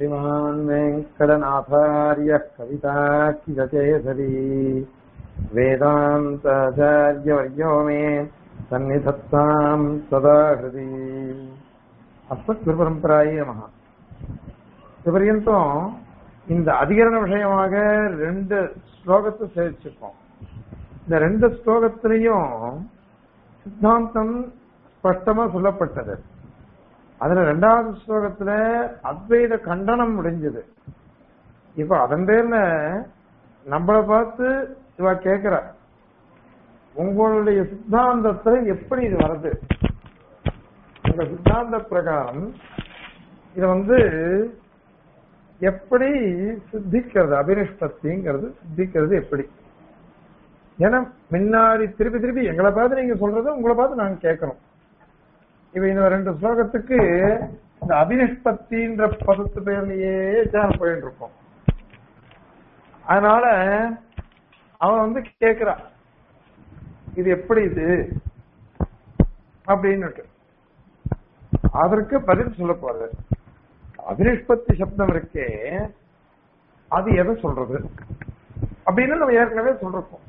श्रीमान् वेङ्कटनाथार्यः कविताकिरचेसरी वेदान्ताचार्यवर्यो मे सन्निधत्ताम् सदा हृदि அஸ்மத்குருபரம்பராயே நமகா இதுவரையும் இந்த அதிகரண விஷயமாக ரெண்டு ஸ்லோகத்தை சேர்ச்சிருக்கோம் இந்த ரெண்டு ஸ்லோகத்திலையும் சித்தாந்தம் ஸ்பஷ்டமா சொல்லப்பட்டது அதுல ரெண்டாவது ஸ்லோகத்துல அத்வைத கண்டனம் முடிஞ்சது இப்ப அதன் பேர்ல நம்மள பார்த்து இவ கேக்குற உங்களுடைய சித்தாந்தத்துல எப்படி இது வருது உங்க சித்தாந்த பிரகாரம் இத வந்து எப்படி சித்திக்கிறது அபினிஷ்பத்திங்கிறது சித்திக்கிறது எப்படி ஏன்னா முன்னாடி திருப்பி திருப்பி எங்களை பார்த்து நீங்க சொல்றது உங்களை பார்த்து நாங்க கேட்கறோம் இப்ப இந்த ரெண்டு ஸ்லோகத்துக்கு இந்த அபினிஷ்பத்தின்ற பதத்து பேர்லயே தியானம் போயிட்டு இருக்கோம் அதனால அவன் வந்து கேக்குறான் இது எப்படி இது அப்படின்னுட்டு அதற்கு பதில் சொல்ல போறது அபினிஷ்பத்தி சப்தம் இருக்கே அது எதை சொல்றது அப்படின்னு நம்ம ஏற்கனவே சொல்றோம்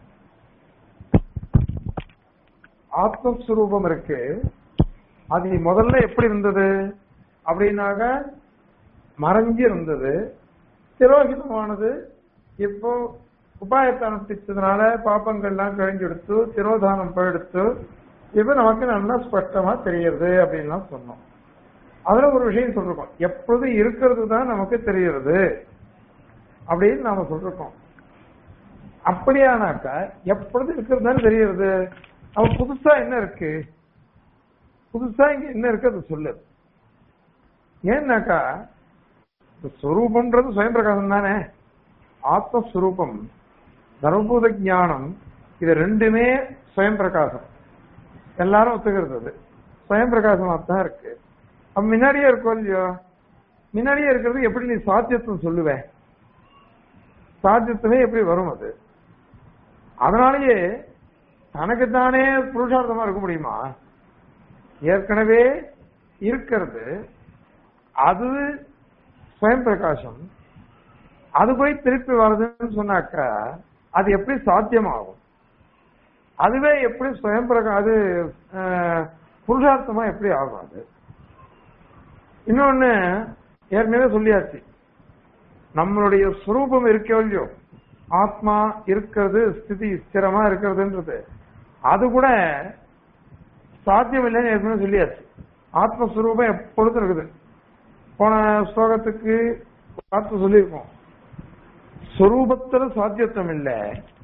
ஆத்மஸ்வரூபம் இருக்கு அது முதல்ல எப்படி இருந்தது அப்படின்னாக்க மறைஞ்சு இருந்தது திரோகிதமானது இப்போ உபாயத்தை அனுஷ்டிச்சதுனால பாப்பங்கள்லாம் கழிஞ்செடுத்து திரோதானம் போயெடுத்து இப்ப நமக்கு நல்லா ஸ்பஷ்டமா தெரியுது அப்படின்லாம் சொன்னோம் அதுல ஒரு விஷயம் சொல்றோம் எப்பொழுது இருக்கிறது தான் நமக்கு தெரியுது அப்படின்னு நாம சொல்றோம் அப்படியானாக்கா எப்பொழுது இருக்கிறது தான் தெரியுது அவ புதுசா என்ன இருக்கு புதுசா இங்க என்ன இருக்கு அது சொல்லு ஏன்னாக்கா ஸ்வரூபம்ன்றது சுயம் பிரகாசம் தானே ஆத்மஸ்வரூபம் தர்மபூத ஞானம் இது ரெண்டுமே சுயம் பிரகாசம் எல்லாரும் ஒத்துக்கிறது அது சுயம் பிரகாசமா தான் இருக்கு அப்ப முன்னாடியே இருக்கும் இல்லையோ முன்னாடியே இருக்கிறது எப்படி நீ சாத்தியத்துவம் சொல்லுவ சாத்தியத்துவே எப்படி வரும் அது அதனாலேயே தனக்கு தானே புருஷார்த்தமா இருக்க முடியுமா ஏற்கனவே இருக்கிறது அது சுயம் பிரகாசம் அது போய் திருப்பி வருதுன்னு சொன்னாக்கா அது எப்படி சாத்தியமாகும் அதுவே எப்படி சுயம் பிரகா அது புருஷார்த்தமா எப்படி ஆகும் அது இன்னொன்னு ஏற்கனவே சொல்லியாச்சு நம்மளுடைய சுரூபம் இருக்கோ இல்லையோ ஆத்மா இருக்கிறது ஸ்திதி ஸ்திரமா இருக்கிறதுன்றது அது கூட சாத்தியம் இல்லைன்னு ஏற்கனவே சொல்லியாச்சு ஆத்மஸ்வரூபம் எப்பொழுதும் இருக்குது போன ஸ்லோகத்துக்கு பார்த்து சொல்லியிருக்கோம் ஸ்வரூபத்துல சாத்தியத்துவம் இல்லை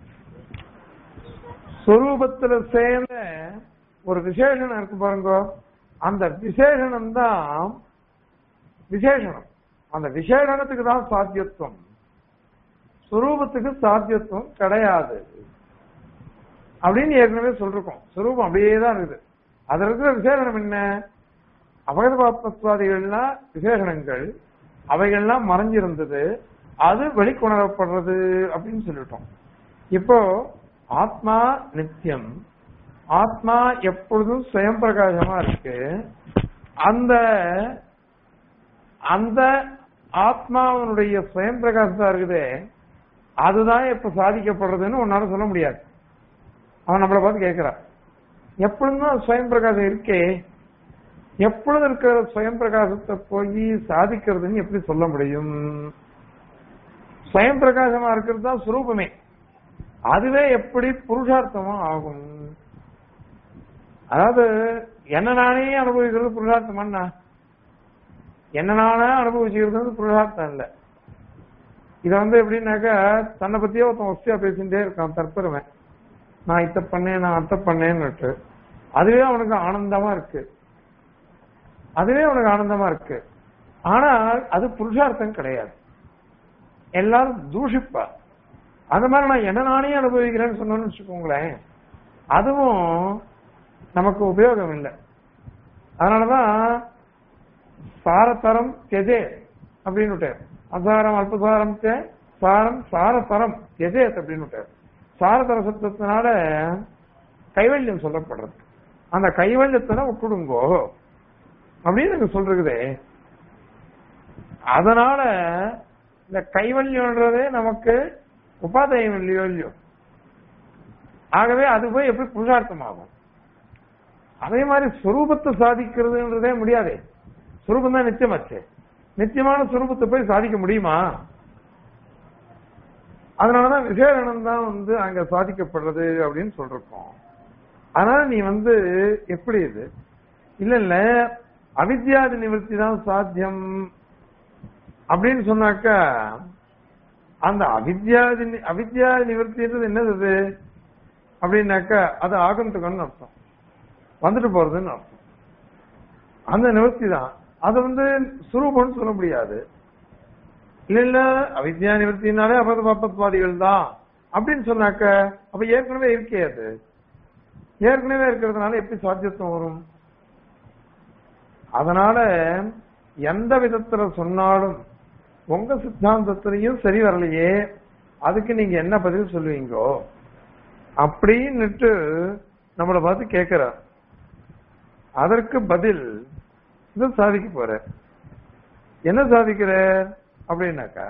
ஸ்வரூபத்துல சேர்ந்த ஒரு விசேஷனம் இருக்கு பாருங்க அந்த விசேஷனம் தான் விசேஷனம் அந்த விசேஷனத்துக்கு தான் சாத்தியத்துவம் சுரூபத்துக்கு சாத்தியத்துவம் கிடையாது அப்படின்னு ஏற்கனவே சொல்றோம் சுரூபம் அப்படியே தான் இருக்குது அதுல இருக்கிற விசேஷனம் என்ன அபகத பாத்மஸ்வாதிகள்லாம் விசேஷணங்கள் அவைகள்லாம் மறைஞ்சிருந்தது அது வெளிக்கொணரப்படுறது அப்படின்னு சொல்லிட்டோம் இப்போ ஆத்மா நித்தியம் ஆத்மா எப்பொழுதும் சுயம் பிரகாசமா இருக்கு அந்த அந்த ஆத்மாவனுடைய சுயம் பிரகாசமா இருக்குது அதுதான் இப்ப சாதிக்கப்படுறதுன்னு உன்னால சொல்ல முடியாது அவன் நம்மளை பார்த்து கேட்கிறான் எப்பொழுதும் சுயம் பிரகாசம் இருக்கே எப்பொழுது இருக்கிற சுயம் பிரகாசத்தை போய் சாதிக்கிறதுன்னு எப்படி சொல்ல முடியும் சுயம் பிரகாசமா இருக்கிறது தான் சுரூபமே அதுவே எப்படி புருஷார்த்தமா ஆகும் அதாவது என்ன நானே அனுபவிக்கிறது புருஷார்த்தமாண்ணா என்ன நானே அனுபவிச்சுக்கிறது புருஷார்த்தம் இல்ல இத வந்து எப்படின்னாக்கா தன்னை பத்தியே ஒருத்தன் வசதியா பேசிட்டே இருக்கான் தற்பெருமை நான் இத்த பண்ணேன் நான் அத்த பண்ணேன்னு அதுவே அவனுக்கு ஆனந்தமா இருக்கு அதுவே அவனுக்கு ஆனந்தமா இருக்கு ஆனால் அது புருஷார்த்தம் கிடையாது எல்லாரும் தூஷிப்பா அந்த மாதிரி நான் என்ன நானே அனுபவிக்கிறேன்னு சொன்னோன்னு வச்சுக்கோங்களேன் அதுவும் நமக்கு உபயோகம் இல்லை அதனாலதான் சாரத்தரம் கெஜே அப்படின்னு அசாரம் அல்பசாரம் சாரம் சாரத்தரம் கெஜேத் அப்படின்னு சாரதர சப்தத்தினால கைவல்யம் சொல்லப்படுறது அந்த கைவல்யத்தை விட்டுடுங்கோ அப்படின்னு எனக்கு சொல்றதே அதனால இந்த கைவல்யம்ன்றதே நமக்கு உபாதயம் இல்லையோ இல்லையோ ஆகவே அது போய் எப்படி புருஷார்த்தமாகும் அதே மாதிரி சுரூபத்தை சாதிக்கிறதுன்றதே முடியாதே சுரூபம் தான் நிச்சயமாச்சு நிச்சயமான சுரூபத்தை போய் சாதிக்க முடியுமா அதனாலதான் விசேஷனம் தான் வந்து அங்க சாதிக்கப்படுறது அப்படின்னு சொல்றோம் அதனால நீ வந்து எப்படி இது இல்ல இல்ல அவித்யாதி நிவர்த்தி தான் சாத்தியம் அப்படின்னு சொன்னாக்கா அந்த அவித்யாதி நி- அவித்யா நிவர்த்தின்றது என்னது அது அப்படின்னாக்கா அது ஆகந்துக்கன்னு அர்த்தம் வந்துட்டு போறதுன்னு அர்த்தம் அந்த நிவர்த்தி தான் அது வந்து சுரூபம்னு சொல்ல முடியாது இல்ல இல்ல அவித்யா நிவர்த்தினாலே அபத பாப்பத்வாதிகள் தான் அப்படின்னு சொன்னாக்க அப்ப ஏற்கனவே இருக்கே அது ஏற்கனவே இருக்கிறதுனால எப்படி சாத்தியத்துவம் வரும் அதனால எந்த விதத்துல சொன்னாலும் உங்க சித்தாந்தத்திலையும் சரி வரலையே அதுக்கு நீங்க என்ன பதில் சொல்லுவீங்கோ அப்படின்னுட்டு நம்மளை பார்த்து கேட்கிறார் அதற்கு பதில் இது சாதிக்க போற என்ன சாதிக்கிற அப்படின்னாக்கா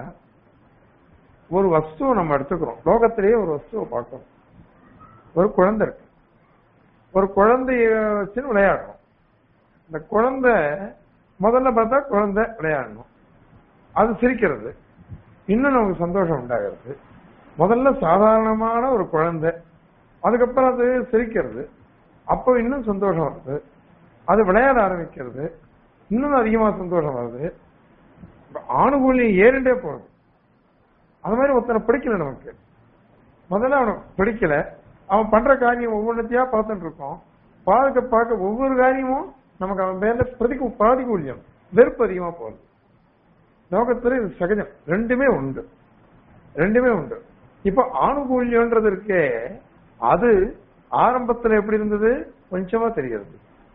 ஒரு வஸ்துவை நம்ம எடுத்துக்கிறோம் லோகத்திலேயே ஒரு வஸ்துவை பார்க்கிறோம் ஒரு குழந்தை இருக்கு ஒரு குழந்தைய வச்சுன்னு விளையாடுறோம் இந்த குழந்தை முதல்ல பார்த்தா குழந்தை விளையாடணும் அது சிரிக்கிறது இன்னும் நமக்கு சந்தோஷம் உண்டாகிறது முதல்ல சாதாரணமான ஒரு குழந்தை அதுக்கப்புறம் அது சிரிக்கிறது அப்போ இன்னும் சந்தோஷம் வருது அது விளையாட ஆரம்பிக்கிறது இன்னும் அதிகமா சந்தோஷம் வருது இப்ப ஆணுகூலியம் ஏறிண்டே போகுது அது மாதிரி ஒருத்தனை பிடிக்கல நமக்கு முதல்ல அவனை பிடிக்கல அவன் பண்ற காரியம் ஒவ்வொன்றத்தையா பார்த்துட்டு இருக்கோம் பார்க்க பார்க்க ஒவ்வொரு காரியமும் நமக்கு அவன் மேல பிரதிக்கு பாதிகூல்யம் வெறுப்பு அதிகமா போகுது லோகத்துல இது சகஜம் ரெண்டுமே உண்டு ரெண்டுமே உண்டு இப்ப ஆணுகூல்யம்ன்றது இருக்கே அது ஆரம்பத்துல எப்படி இருந்தது கொஞ்சமா தெரிகிறது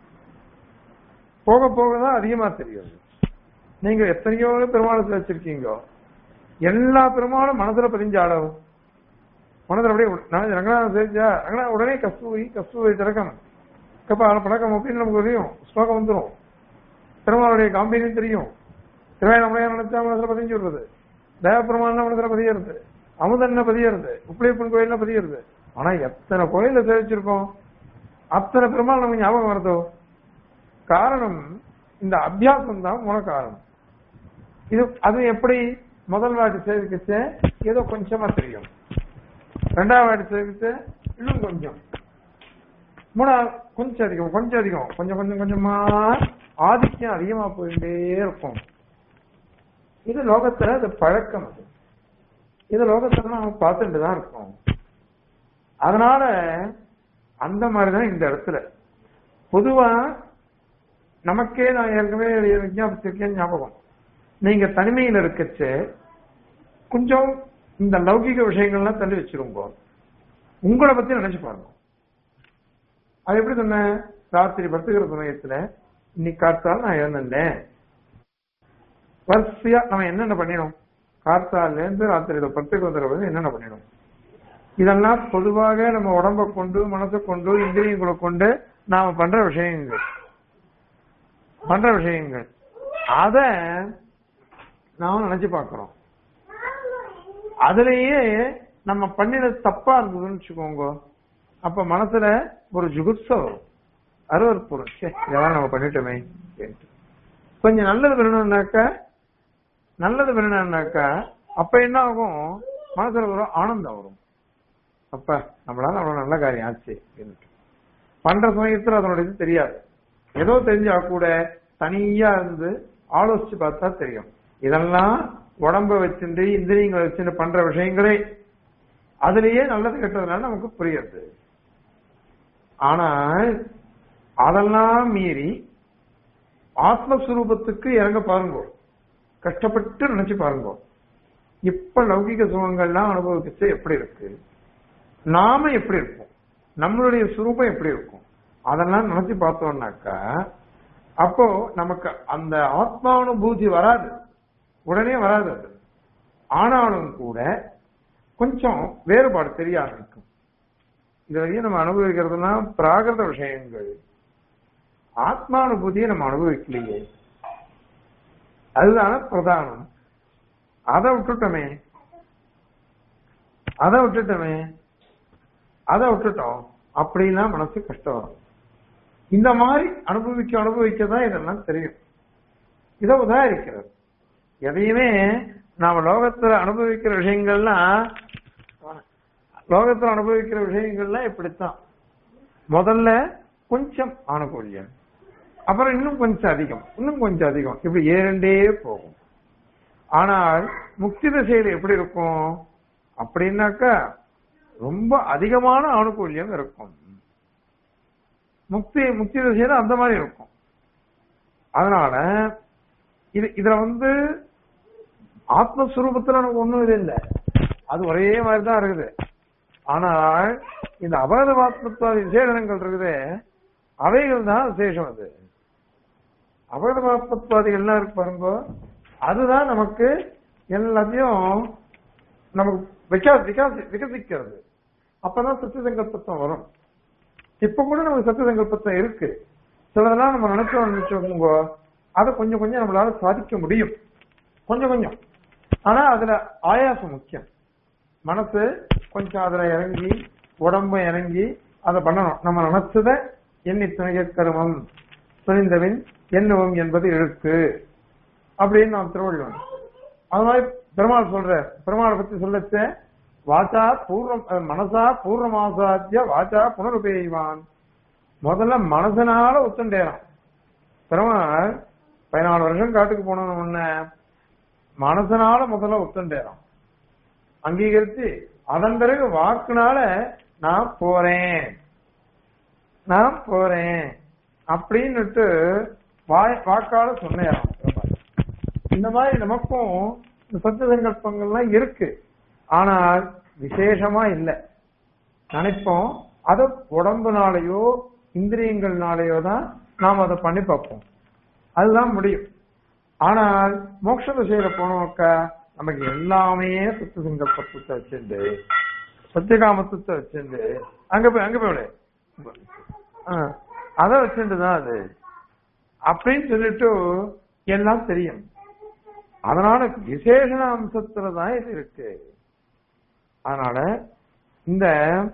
போக போக தான் அதிகமா தெரிகிறது நீங்க எத்தனையோ பெருமாளத்துல வச்சிருக்கீங்க எல்லா பெருமாளும் மனசுல பதிஞ்ச அளவு மனதில் அப்படியே நான் ரங்கநாதன் சேவிச்சா ரங்கநாதன் உடனே கஸ்தூரி கஸ்தூரி திறக்கணும் கப்பால பழக்கம் அப்படின்னு நமக்கு தெரியும் ஸ்லோகம் வந்துடும் பெருமாளுடைய காம்பீரியம் தெரியும் திருவாயணமுறையா நினைச்சா மனசுல பதிஞ்சு விடுறது தேவபெருமான மனசுல பதியறது அமுதன்ன பதியறது உப்பிலியப்பன் கோயில்ல பதியறது ஆனா எத்தனை கோயில்ல சேவிச்சிருக்கோம் அத்தனை பெருமாள் நமக்கு ஞாபகம் வருதோ காரணம் இந்த அபியாசம் தான் மூல காரணம் இது அது எப்படி முதல் வாட்டி சேவிக்கச்சு ஏதோ கொஞ்சமா தெரியும் ரெண்டாவது வாட்டி சேவிக்கச்சு இன்னும் கொஞ்சம் மூணாவது கொஞ்சம் அதிகம் கொஞ்சம் அதிகம் கொஞ்சம் கொஞ்சம் கொஞ்சமா ஆதிக்கம் அதிகமா போயிட்டே இருக்கும் இது லோகத்துல அது பழக்கம் அது இது லோகத்துல நம்ம பார்த்துட்டு தான் இருக்கோம் அதனால அந்த மாதிரிதான் இந்த இடத்துல பொதுவா நமக்கே நான் ஏற்கனவே விஞ்ஞாபத்திருக்கேன் ஞாபகம் நீங்க தனிமையில் இருக்கச்சு கொஞ்சம் இந்த லௌகிக விஷயங்கள்லாம் தள்ளி வச்சிருங்க உங்களை பத்தி நினைச்சு பாருங்க அது எப்படி சொன்னேன் ராத்திரி படுத்துக்கிற சமயத்துல இன்னைக்கு காத்தால் நான் இழந்தேன் வரிசையா நம்ம என்னென்ன பண்ணிடும் காத்தால இருந்து ராத்திரி படுத்துக்கு வந்துடுறது என்னென்ன பண்ணிடும் இதெல்லாம் பொதுவாக நம்ம உடம்ப கொண்டு மனசை கொண்டு இந்திரியங்களை கொண்டு நாம பண்ற விஷயங்கள் பண்ற விஷயங்கள் அத நாம நினைச்சு பார்க்கிறோம் அதுலயே நம்ம பண்ணினது தப்பா இருந்ததுன்னு வச்சுக்கோங்க அப்ப மனசுல ஒரு ஜுகுப்ச வரும் அருவறுப்புறம் ச்சே, இதெல்லாம் நம்ம பண்ணிட்டோமே அப்படின்ட்டு. கொஞ்சம் நல்லது வேணும்னாக்கா நல்லது வேணும்னாக்கா அப்ப என்ன ஆகும் மனசுல ஒரு ஆனந்தம் வரும் அப்ப நம்மளால அவ்வளவு நல்ல காரியம் ஆச்சு அப்படின்ட்டு பண்ற சமயத்துல அதனோட இது தெரியாது ஏதோ தெரிஞ்சா கூட தனியா இருந்து ஆலோசிச்சு பார்த்தா தெரியும் இதெல்லாம் உடம்ப வச்சுட்டு இந்திரியங்களை வச்சுட்டு பண்ற விஷயங்களே அதுலயே நல்லது கெட்டதுனால நமக்கு புரியுது ஆனா அதெல்லாம் மீறி ஆத்மஸ்வரூபத்துக்கு இறங்க பாருங்க கஷ்டப்பட்டு நினைச்சு பாருங்க இப்ப லௌகிக சுகங்கள்லாம் அனுபவிச்சு எப்படி இருக்கு நாம எப்படி இருப்போம் நம்மளுடைய சுரூபம் எப்படி இருக்கும் அதெல்லாம் நினைச்சு பார்த்தோம்னாக்கா அப்போ நமக்கு அந்த ஆத்மானுபூதி வராது உடனே வராது அது ஆனாலும் கூட கொஞ்சம் வேறுபாடு தெரிய ஆரம்பிக்கும் இது வரையும் நம்ம அனுபவிக்கிறதுலாம் பிராகிருத விஷயங்கள் ஆத்மானுபூதியை நம்ம அனுபவிக்கலையே அதுதான பிரதானம் அதை விட்டுட்டோமே அதை விட்டுட்டோமே அதை விட்டுட்டோம் அப்படின்னா மனசு கஷ்டம் வரும் இந்த மாதிரி அனுபவிக்க அனுபவிக்க தான் இதெல்லாம் தெரியும் இதை உதாரிக்கிறது எதையுமே நாம லோகத்துல அனுபவிக்கிற விஷயங்கள்லாம் லோகத்துல அனுபவிக்கிற விஷயங்கள்லாம் இப்படித்தான் முதல்ல கொஞ்சம் ஆணுகூல்யம் அப்புறம் இன்னும் கொஞ்சம் அதிகம் இன்னும் கொஞ்சம் அதிகம் இப்படி ஏறண்டே போகும் ஆனால் முக்தி திசையில் எப்படி இருக்கும் அப்படின்னாக்கா ரொம்ப அதிகமான ஆணுகூல்யம் இருக்கும் முக்தி முக்தி திசையில அந்த மாதிரி இருக்கும் அதனால இது இதுல வந்து ஆத்மஸ்வரூபத்துல நமக்கு ஒண்ணும் இது இல்லை அது ஒரே மாதிரி தான் இருக்குது ஆனால் இந்த அபகதமாத்மத்துவாதி விசேஷங்கள் இருக்குது அவைகள் தான் விசேஷம் அது அபகதமாத்மத்துவாதிகள் எல்லாம் இருக்கு பாருங்க அதுதான் நமக்கு எல்லாத்தையும் நமக்கு விகாஸ் விகாசி விகசிக்கிறது அப்பதான் சத்திய சங்கல்பத்தம் வரும் இப்ப கூட நமக்கு சத்திய சங்கல்பத்தம் இருக்கு சிலதெல்லாம் நம்ம நினைச்சோம் நினைச்சோங்க அதை கொஞ்சம் கொஞ்சம் நம்மளால சாதிக்க முடியும் கொஞ்சம் கொஞ்சம் ஆனா அதுல ஆயாசம் முக்கியம் மனசு கொஞ்சம் அதுல இறங்கி உடம்பு இறங்கி அதை பண்ணணும் நம்ம நினைச்சத எண்ணி துணைய கருமம் துணிந்தவின் எண்ணுவோம் என்பது இழுக்கு அப்படின்னு நாம் திருவள்ளுவன் அது மாதிரி பெருமாள் சொல்ற பெருமாளை பத்தி சொல்லச்ச வாச்சா பூர்வம் அஹ், மனசா பூர்வமாசாத்திய வாச்சா புனருபேய்வான் முதல்ல மனசனால உத்தண்டேறான் பெருமாள் பதினாலு வருஷம் காட்டுக்கு போனவன முன்ன மனசனால முதல்ல உத்தண்டேறான் அங்கீகரிச்சு அதன் பிறகு வாக்குனால நான் போறேன் நான் போறேன் அப்படின்னுட்டு வாய் வாக்கால சொன்னேன் இந்த மாதிரி நமக்கும் இந்த சத்திய சங்கல்பங்கள்லாம் இருக்கு ஆனால் விசேஷமா இல்லை நினைப்போம் அது உடம்புனாலேயோ இந்திரியங்கள்னாலேயோ தான் நாம் அதை பண்ணி பார்ப்போம் அதுதான் முடியும் ஆனால் மோட்ச திசையில போனோக்கா நமக்கு எல்லாமே சுத்த சங்கல்பத்தை வச்சுண்டு சத்தியகாமத்துவத்தை வச்சுண்டு அங்க போய் அங்க போய் விடு. ஆ, அதை வச்சுட்டு தான் அது அப்படின்னு சொல்லிட்டு எல்லாம் தெரியும் அதனால விசேஷண அம்சத்துல தான் இது இருக்கு அதனால இந்த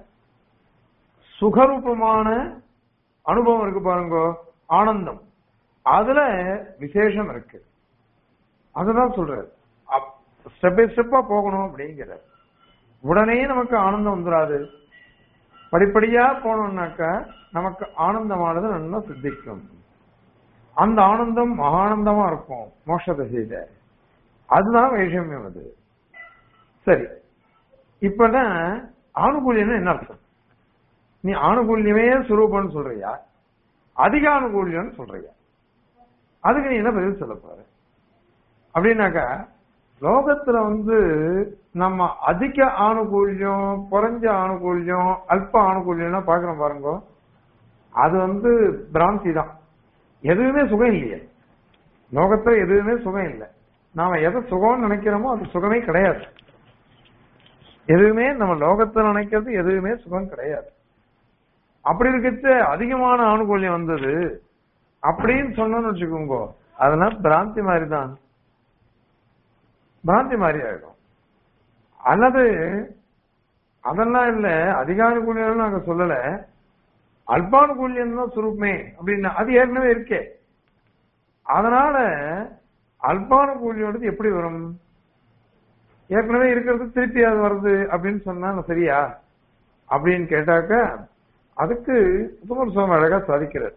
சுகரூபமான அனுபவம் இருக்கு பாருங்க ஆனந்தம் அதுல விசேஷம் இருக்கு அதுதான் சொல்றாரு ஸ்டெப் பை ஸ்டெப்பா போகணும் அப்படிங்கிற உடனே நமக்கு ஆனந்தம் வந்துடாது படிப்படியா போனோம்னாக்கா நமக்கு ஆனந்தமானது நல்லா சித்திக்கும் அந்த ஆனந்தம் மகானந்தமா இருக்கும் மோட்ச திசையில அதுதான் வைஷமியம் அது சரி இப்பதான் ஆணுகூல்யம் என்ன அர்த்தம் நீ ஆணுகூல்யமே சுரூபம்னு சொல்றியா அதிக ஆணுகூல்யம்னு சொல்றியா அதுக்கு நீ என்ன பதில் சொல்ல போற அப்படின்னாக்கா லோகத்துல வந்து நம்ம அதிக ஆணுகூல்யம் குறைஞ்ச ஆணுகூல்யம் அல்ப ஆணுகூல்யம்லாம் பாக்குறோம் பாருங்க அது வந்து பிராந்தி தான் எதுவுமே சுகம் இல்லையே லோகத்துல எதுவுமே சுகம் இல்லை நாம எதை சுகம்னு நினைக்கிறோமோ அது சுகமே கிடையாது எதுவுமே நம்ம லோகத்துல நினைக்கிறது எதுவுமே சுகம் கிடையாது அப்படி இருக்கிறது அதிகமான ஆணுகூல்யம் வந்தது அப்படின்னு சொன்னோம்னு வச்சுக்கோங்க அதெல்லாம் பிராந்தி மாதிரி தான் பிராந்தி மாதிரி ஆயிடும் அல்லது அதெல்லாம் இல்ல அதிகானுகூல்யம் நாங்க சொல்லல அல்பானுகூல்யம் தான் சுரூபமே அப்படின்னா அது ஏற்கனவே இருக்கே அதனால அல்பானுகூல்யோடது எப்படி வரும் ஏற்கனவே இருக்கிறது திருப்பி அது வருது அப்படின்னு சொன்னா சரியா அப்படின்னு கேட்டாக்க அதுக்கு உத்தமர் சுவாமி அழகா சாதிக்கிறார்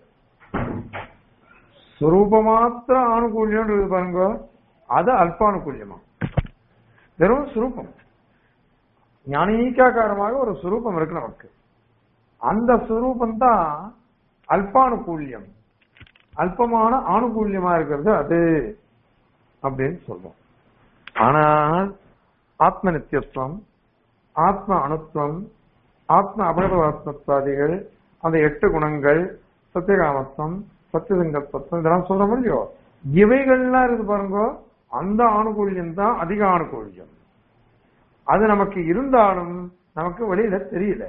சுரூபமாத்திர ஆணுகூல்யம் இருக்கு பாருங்க அது அல்பானுகூல்யமா வெறும் சுரூபம் ஞானீகாக்காரமாக ஒரு சுரூபம் இருக்கு நமக்கு அந்த சுரூபம் தான் அல்பானுகூல்யம் அல்பமான ஆணுகூல்யமா இருக்கிறது அது அப்படின்னு சொல்றோம் ஆனால் ஆத்ம நித்தியத்துவம் ஆத்ம அணுத்துவம் ஆத்ம அபகதவாத்மத்வாதிகள் அந்த எட்டு குணங்கள் சத்தியகாமத்துவம் சத்தியசங்கல்பத்துவம் இதெல்லாம் சொல்ற இல்லையோ இவைகள்லாம் இருக்கு பாருங்க அந்த ஆணுகூல்யம் தான் அதிக ஆணுகூல்யம் அது நமக்கு இருந்தாலும் நமக்கு வெளியில தெரியல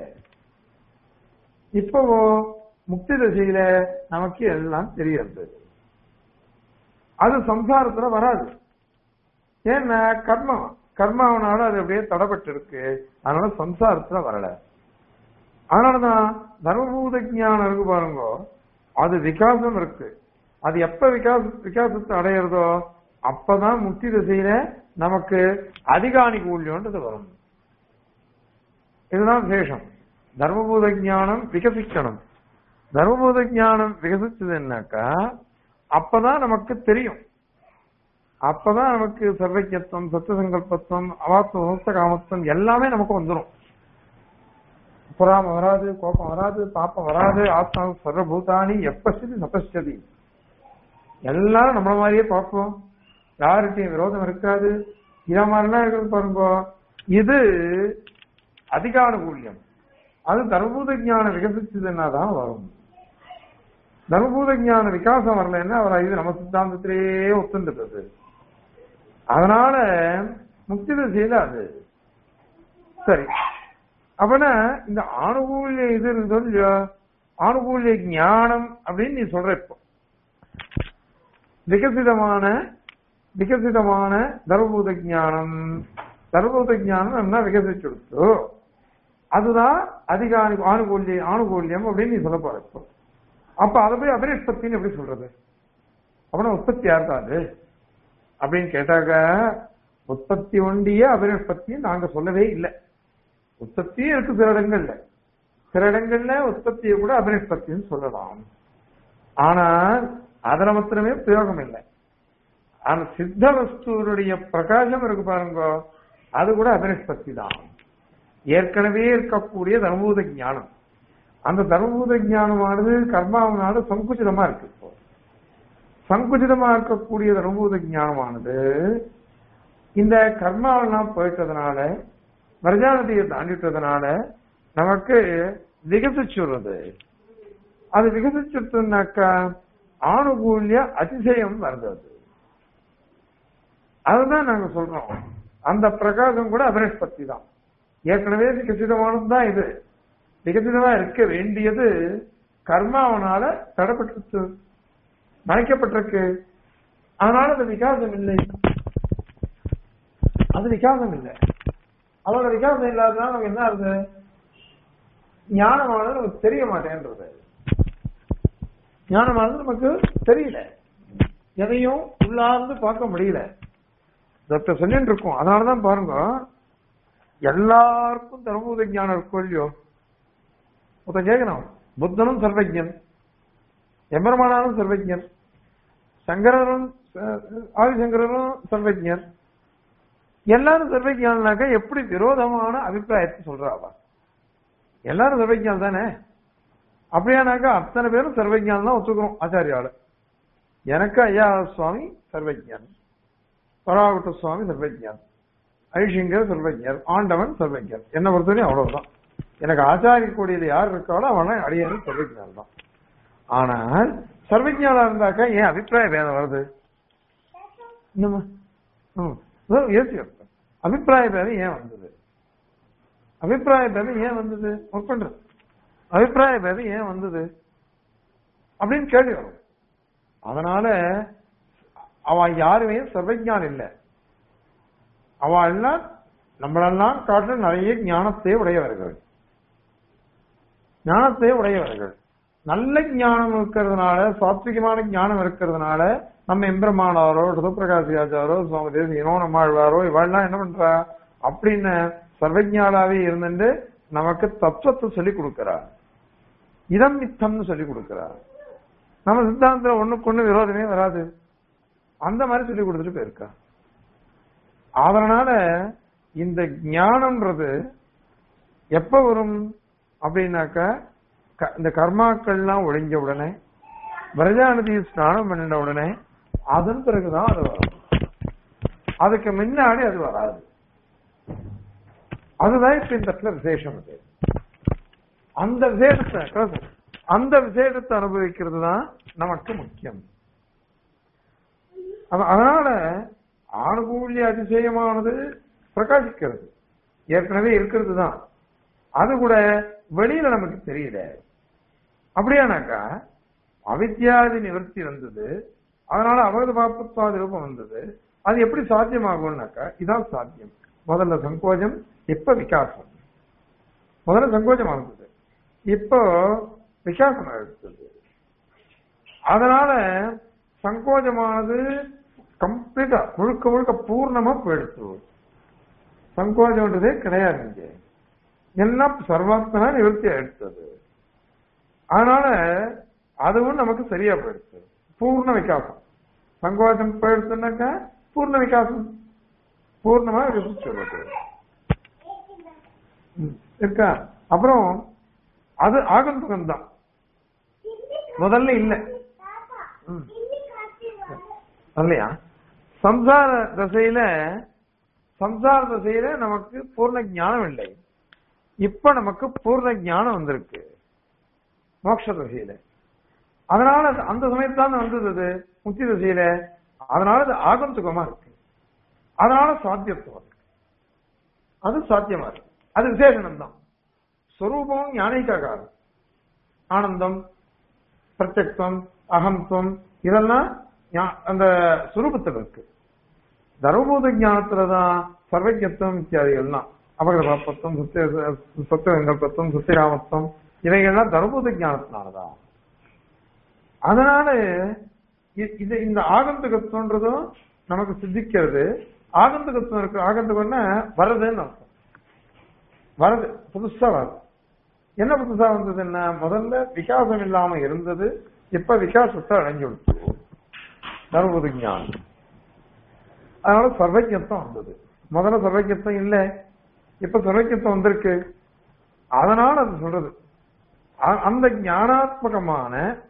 இப்போ முக்தி தசையில நமக்கு எல்லாம் தெரியாது அது சம்சாரத்துல வராது ஏன்னா கர்மா கர்மாவனால அது அப்படியே தடப்பட்டு இருக்கு அதனால சம்சாரத்துல வரல அதனாலதான் தர்மபூத ஞானம் இருக்கு பாருங்க அது விகாசம் இருக்கு அது எப்ப விகாச விகாசத்தை அடையிறதோ அப்பதான் முக்தி திசையில நமக்கு அதிகானிகூல்யம்ன்றது வரும் இதுதான் விசேஷம் தர்மபூத ஞானம் விகசிக்கணும் தர்மபூத ஞானம் விகசிச்சதுன்னாக்கா அப்பதான் நமக்கு தெரியும் அப்பதான் நமக்கு சர்வஜத்துவம் சத்தியசங்கல்பத்துவம் அவாத்ம முக்த காமத்துவம் எல்லாமே நமக்கு வந்துடும் பொறாம வராது கோபம் வராது பாப்பம் வராது ஆத்மா சர்வபூதானி எப்பசதி சபஸ்டதி எல்லாரும் நம்மள மாதிரியே பார்ப்போம் யார்கிட்டயும் விரோதம் இருக்காது இத மாதிரிலாம் இருக்குது பாருங்க இது அதிகானுகூல்யம் அது தர்மபூத ஞானம் விகசிச்சதுன்னா தான் வரும் தர்மபூத ஞான விகாசம் வரலன்னா அவர் இது நம்ம சித்தாந்தத்திலேயே ஒத்துண்டது அதனால முக்தி திசையில அது சரி அப்பனா இந்த ஆணுகூல்ய இது இருந்தோ இல்லையோ ஆணுகூல்ய ஞானம் அப்படின்னு நீ சொல்ற இப்போ விகசிதமான விகசிதமான தர்மபூத ஞானம் தர்மபூத ஞானம் என்ன விகசிச்சுடுத்து அதுதான் அதிக ஆணு- ஆணுகூல்ய ஆணுகூல்யம் அப்படின்னு நீ சொல்ல போற இப்போ அப்ப அதை போய் அபினிஷ்பத்தின்னு எப்படி சொல்றது அப்படின்னா உற்பத்தி யார் தான் அது அப்படின்னு கேட்டாக்க உற்பத்தி ஒண்டிய அபினிஷ்பத்தியும் நாங்க சொல்லவே இல்லை உற்பத்தியும் இருக்கு சில இடங்கள்ல சில இடங்கள்ல உற்பத்தியை கூட அபினிஷ்பத்தின்னு சொல்லலாம் ஆனால் அதுல மாத்திரமே பிரயோகம் இல்லை ஆனா சித்த வஸ்துவனுடைய பிரகாசம் இருக்கு பாருங்க அது கூட அபினிஷ்பத்தி தான் ஏற்கனவே இருக்கக்கூடிய தர்மபூத ஞானம் அந்த தர்மபூத ஞானமானது கர்மாவனால சங்குச்சிதமா இருக்கு இப்போ சங்குச்சிதமா இருக்கக்கூடிய தர்மபூத ஞானமானது இந்த கர்மாவெல்லாம் போயிட்டதுனால பிரஜாநதியை தாண்டிட்டதுனால நமக்கு விகசிச்சுடுறது அது விகசிச்சுட்டுனாக்கா ஆணுகூல்ய அதிசயம் வருது அதுதான் நாங்க சொல்றோம் அந்த பிரகாசம் கூட அபினிஷ்பத்தி தான் ஏற்கனவே விகசிதமானது தான் இது விகசிதமா இருக்க வேண்டியது கர்மாவனால தடப்பட்டு மறைக்கப்பட்டிருக்கு அதனால அது விகாசம் இல்லை அது விகாசம் இல்லை அதோட விகாசம் இல்லாததுனால நமக்கு என்ன ஆகுது ஞானமானது நமக்கு தெரிய மாட்டேன்றது ஞானமானது நமக்கு தெரியல எதையும் உள்ளார்ந்து பார்க்க முடியல டாக்டர் சொல்லிட்டு இருக்கோம் அதனாலதான் பாருங்க எல்லாருக்கும் தர்மபூத ஞானம் இருக்கும் இல்லையோ ஒருத்தன் கேட்கணும் புத்தனும் சர்வஜன் எம்பெருமானாரும் சர்வஜர் சங்கரரும் அஹ், ஆதிசங்கரரும் சர்வஜர் எல்லாரும் சர்வஜானாக்க எப்படி விரோதமான அபிப்பிராயத்தை சொல்றாவா எல்லாரும் சர்வஜான் தானே அப்படியானாக்கா அத்தனை பேரும் சர்வஜான் தான் ஒத்துக்கிறோம் ஆச்சாரியால எனக்கு ஐயா சுவாமி சர்வஜன் பராகுட்ட சுவாமி சர்வஜன் ஐஷிங்கர் சர்வஜர் ஆண்டவன் சர்வஜர் என்ன பொறுத்தவரையும் அவ்வளவுதான் எனக்கு ஆச்சாரிய கூடியது யார் இருக்காளோ அவன அடியாரு சர்வஜான் தான் ஆனால் சர்வஜானா இருந்தாக்கா ஏன் அபிப்பிராய பேதம் வருது என்னம்மா ம். அதான் யோசிச்சு பாருங்க. அபிப்பிராய பேதம் ஏன் வந்தது அபிப்பிராய பேதம் ஏன் வந்தது ஒர்க் பண்றது அபிப்பிராய பேதம் ஏன் வந்தது அப்படின்னு கேள்வி வரும் அதனால அவன் யாருமே சர்வஜான் இல்லை அவ எல்லாம் நம்மளெல்லாம் காட்டிலும் நிறைய ஞானத்தை உடையவர்கள் ஞானத்தை உடையவர்கள் நல்ல ஞானம் இருக்கிறதுனால சாத்விகமான ஞானம் இருக்கிறதுனால நம்ம எம்பெருமானாரோ சுதப்பிரகாசியாச்சாரோ சுவாமி தேசியனோ நம்மாழ்வாரோ இவாள்லாம் என்ன பண்றா அப்படின்னு சர்வஜாலாவே இருந்துட்டு நமக்கு தத்துவத்தை சொல்லி கொடுக்கிறா இதம் மித்தம்னு சொல்லி கொடுக்கிறா நம்ம சித்தாந்தத்துல ஒண்ணுக்கு ஒண்ணு விரோதமே வராது அந்த மாதிரி சொல்லி கொடுத்துட்டு போயிருக்கா அதனால இந்த ஞானம்ன்றது எப்ப வரும் அப்படின்னாக்கா க- இந்த கர்மாக்கள்லாம் ஒழிஞ்ச உடனே பிரஜாநதி ஸ்நானம் பண்ணின உடனே அதன் பிறகுதான் அது வரும் அதுக்கு முன்னாடி அது வராது அதுதான் இப்ப இந்த இடத்துல விசேஷம் அது அந்த விசேஷத்தை correct. அந்த விசேஷத்தை அனுபவிக்கிறது தான் நமக்கு முக்கியம் அப்ப அதனால ஆணுகூல்ய அதிசயமானது பிரகாசிக்கிறது ஏற்கனவே இருக்கிறது தான் அது கூட வெளியில நமக்கு தெரியல அப்படியானாக்கா அவித்யாதி நிவர்த்தி வந்தது அதனால அவகத பாப்பத்வாதி ரூபம் வந்தது அது எப்படி சாத்தியமாகும்னாக்கா இதான் சாத்தியம் முதல்ல சங்கோஜம் இப்ப விகாசம் முதல்ல சங்கோஜமா இருந்தது இப்போ விகாசம் எடுத்தது அதனால சங்கோஜமானது கம்ப்ளீட்டா முழுக்க முழுக்க பூர்ணமா போயிடுச்சு சங்கோஜம்ன்றதே கிடையாது இங்க எல்லாம் சர்வாத்மனா நிவர்த்தி எடுத்தது அதனால அதுவும் நமக்கு சரியா போயிடுச்சு பூர்ண விகாசம் சங்கோஜம் போயிடுச்சுன்னாக்கா பூர்ண விகாசம் பூர்ணமா விகசிச்சு இருக்கா அப்புறம் அது ஆகந்துகம் தான் முதல்ல இல்ல ம். இல்லையா சம்சார தசையில சம்சார தசையில நமக்கு பூர்ண ஞானம் இல்லை இப்ப நமக்கு பூர்ண ஞானம் வந்திருக்கு மோட்ச தசையில அதனால அது- அந்த சமயத்துல தான் வந்தது அது முக்தி தசையில அதனால அது ஆகந்துகமா இருக்கு அதனால சாத்தியத்துவம் இருக்கு அது சாத்தியமா இருக்கு அது விசேஷனம் தான் ஸ்வரூபம் ஞானிக்காகாது ஆனந்தம் பிரத்யக்தம் அகம்தம் இதெல்லாம் ஞா- அந்த சுரூபத்தில் இருக்கு தர்மபூத ஞானத்துலதான் சர்வஜத்துவம் இத்தியாதிகள்லாம் அபகர பாப்பத்துவம் சுத்திய சத்தியங்கல்பத்துவம் சுத்திராமத்துவம் இவைகள்லாம் தர்மபூத ஞானத்தினாலதான் அதனால இ- இது இந்த ஆகந்தகத்துவன்றதும் நமக்கு சித்திக்கிறது ஆகந்தகத்துவம் இருக்கு ஆகந்தகம்னா வர்றதுன்னு அர்த்தம் வருது புதுசா வருது என்ன புதுசா வந்ததுன்னா முதல்ல விகாசம் இல்லாம இருந்தது இப்ப விகாசத்தை அடைஞ்சு விடுச்சு தர்மபுத ஞானம் அதனால சர்வஜத்துவம் வந்தது முதல்ல சர்வஜத்துவம் இல்ல இப்ப சர்வஜத்துவம் வந்திருக்கு அதனால அது சொல்றது அ- அந்த ஞானாத்மகமான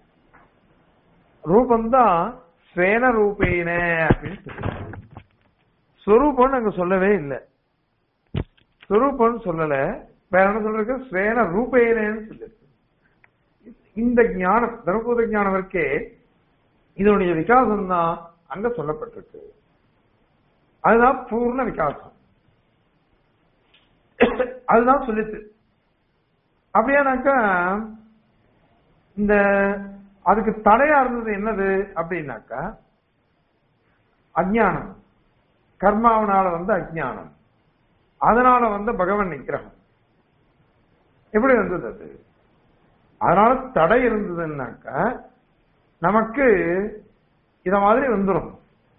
ரூபந்தான் ஸ்வேன ரூபேன அப்படின்னு சொல்லுவாங்க ஸ்வரூபம்னு அங்க சொல்லவே இல்லை ஸ்வரூபம்னு சொல்லல வேற என்ன சொல்றது ஸ்வேன ரூபேனன்னு சொல்லிருக்கு இந்த ஞானம் தர்மபூத ஞானம் இருக்கே இதனுடைய விகாசம் தான் அங்க சொல்லப்பட்டிருக்கு அதுதான் பூர்ண விகாசம் அதுதான் சொல்லிச்சு அப்படியானாக்கா இந்த அதுக்கு தடையா இருந்தது என்னது அப்படின்னாக்கா அஜ்ஞானம் கர்மாவனால வந்த அஜ்ஞானம் அதனால வந்த பகவன் நிகிரகம் எப்படி வந்தது அது அதனால தடை இருந்ததுன்னாக்கா நமக்கு இத மாதிரி வந்துடும்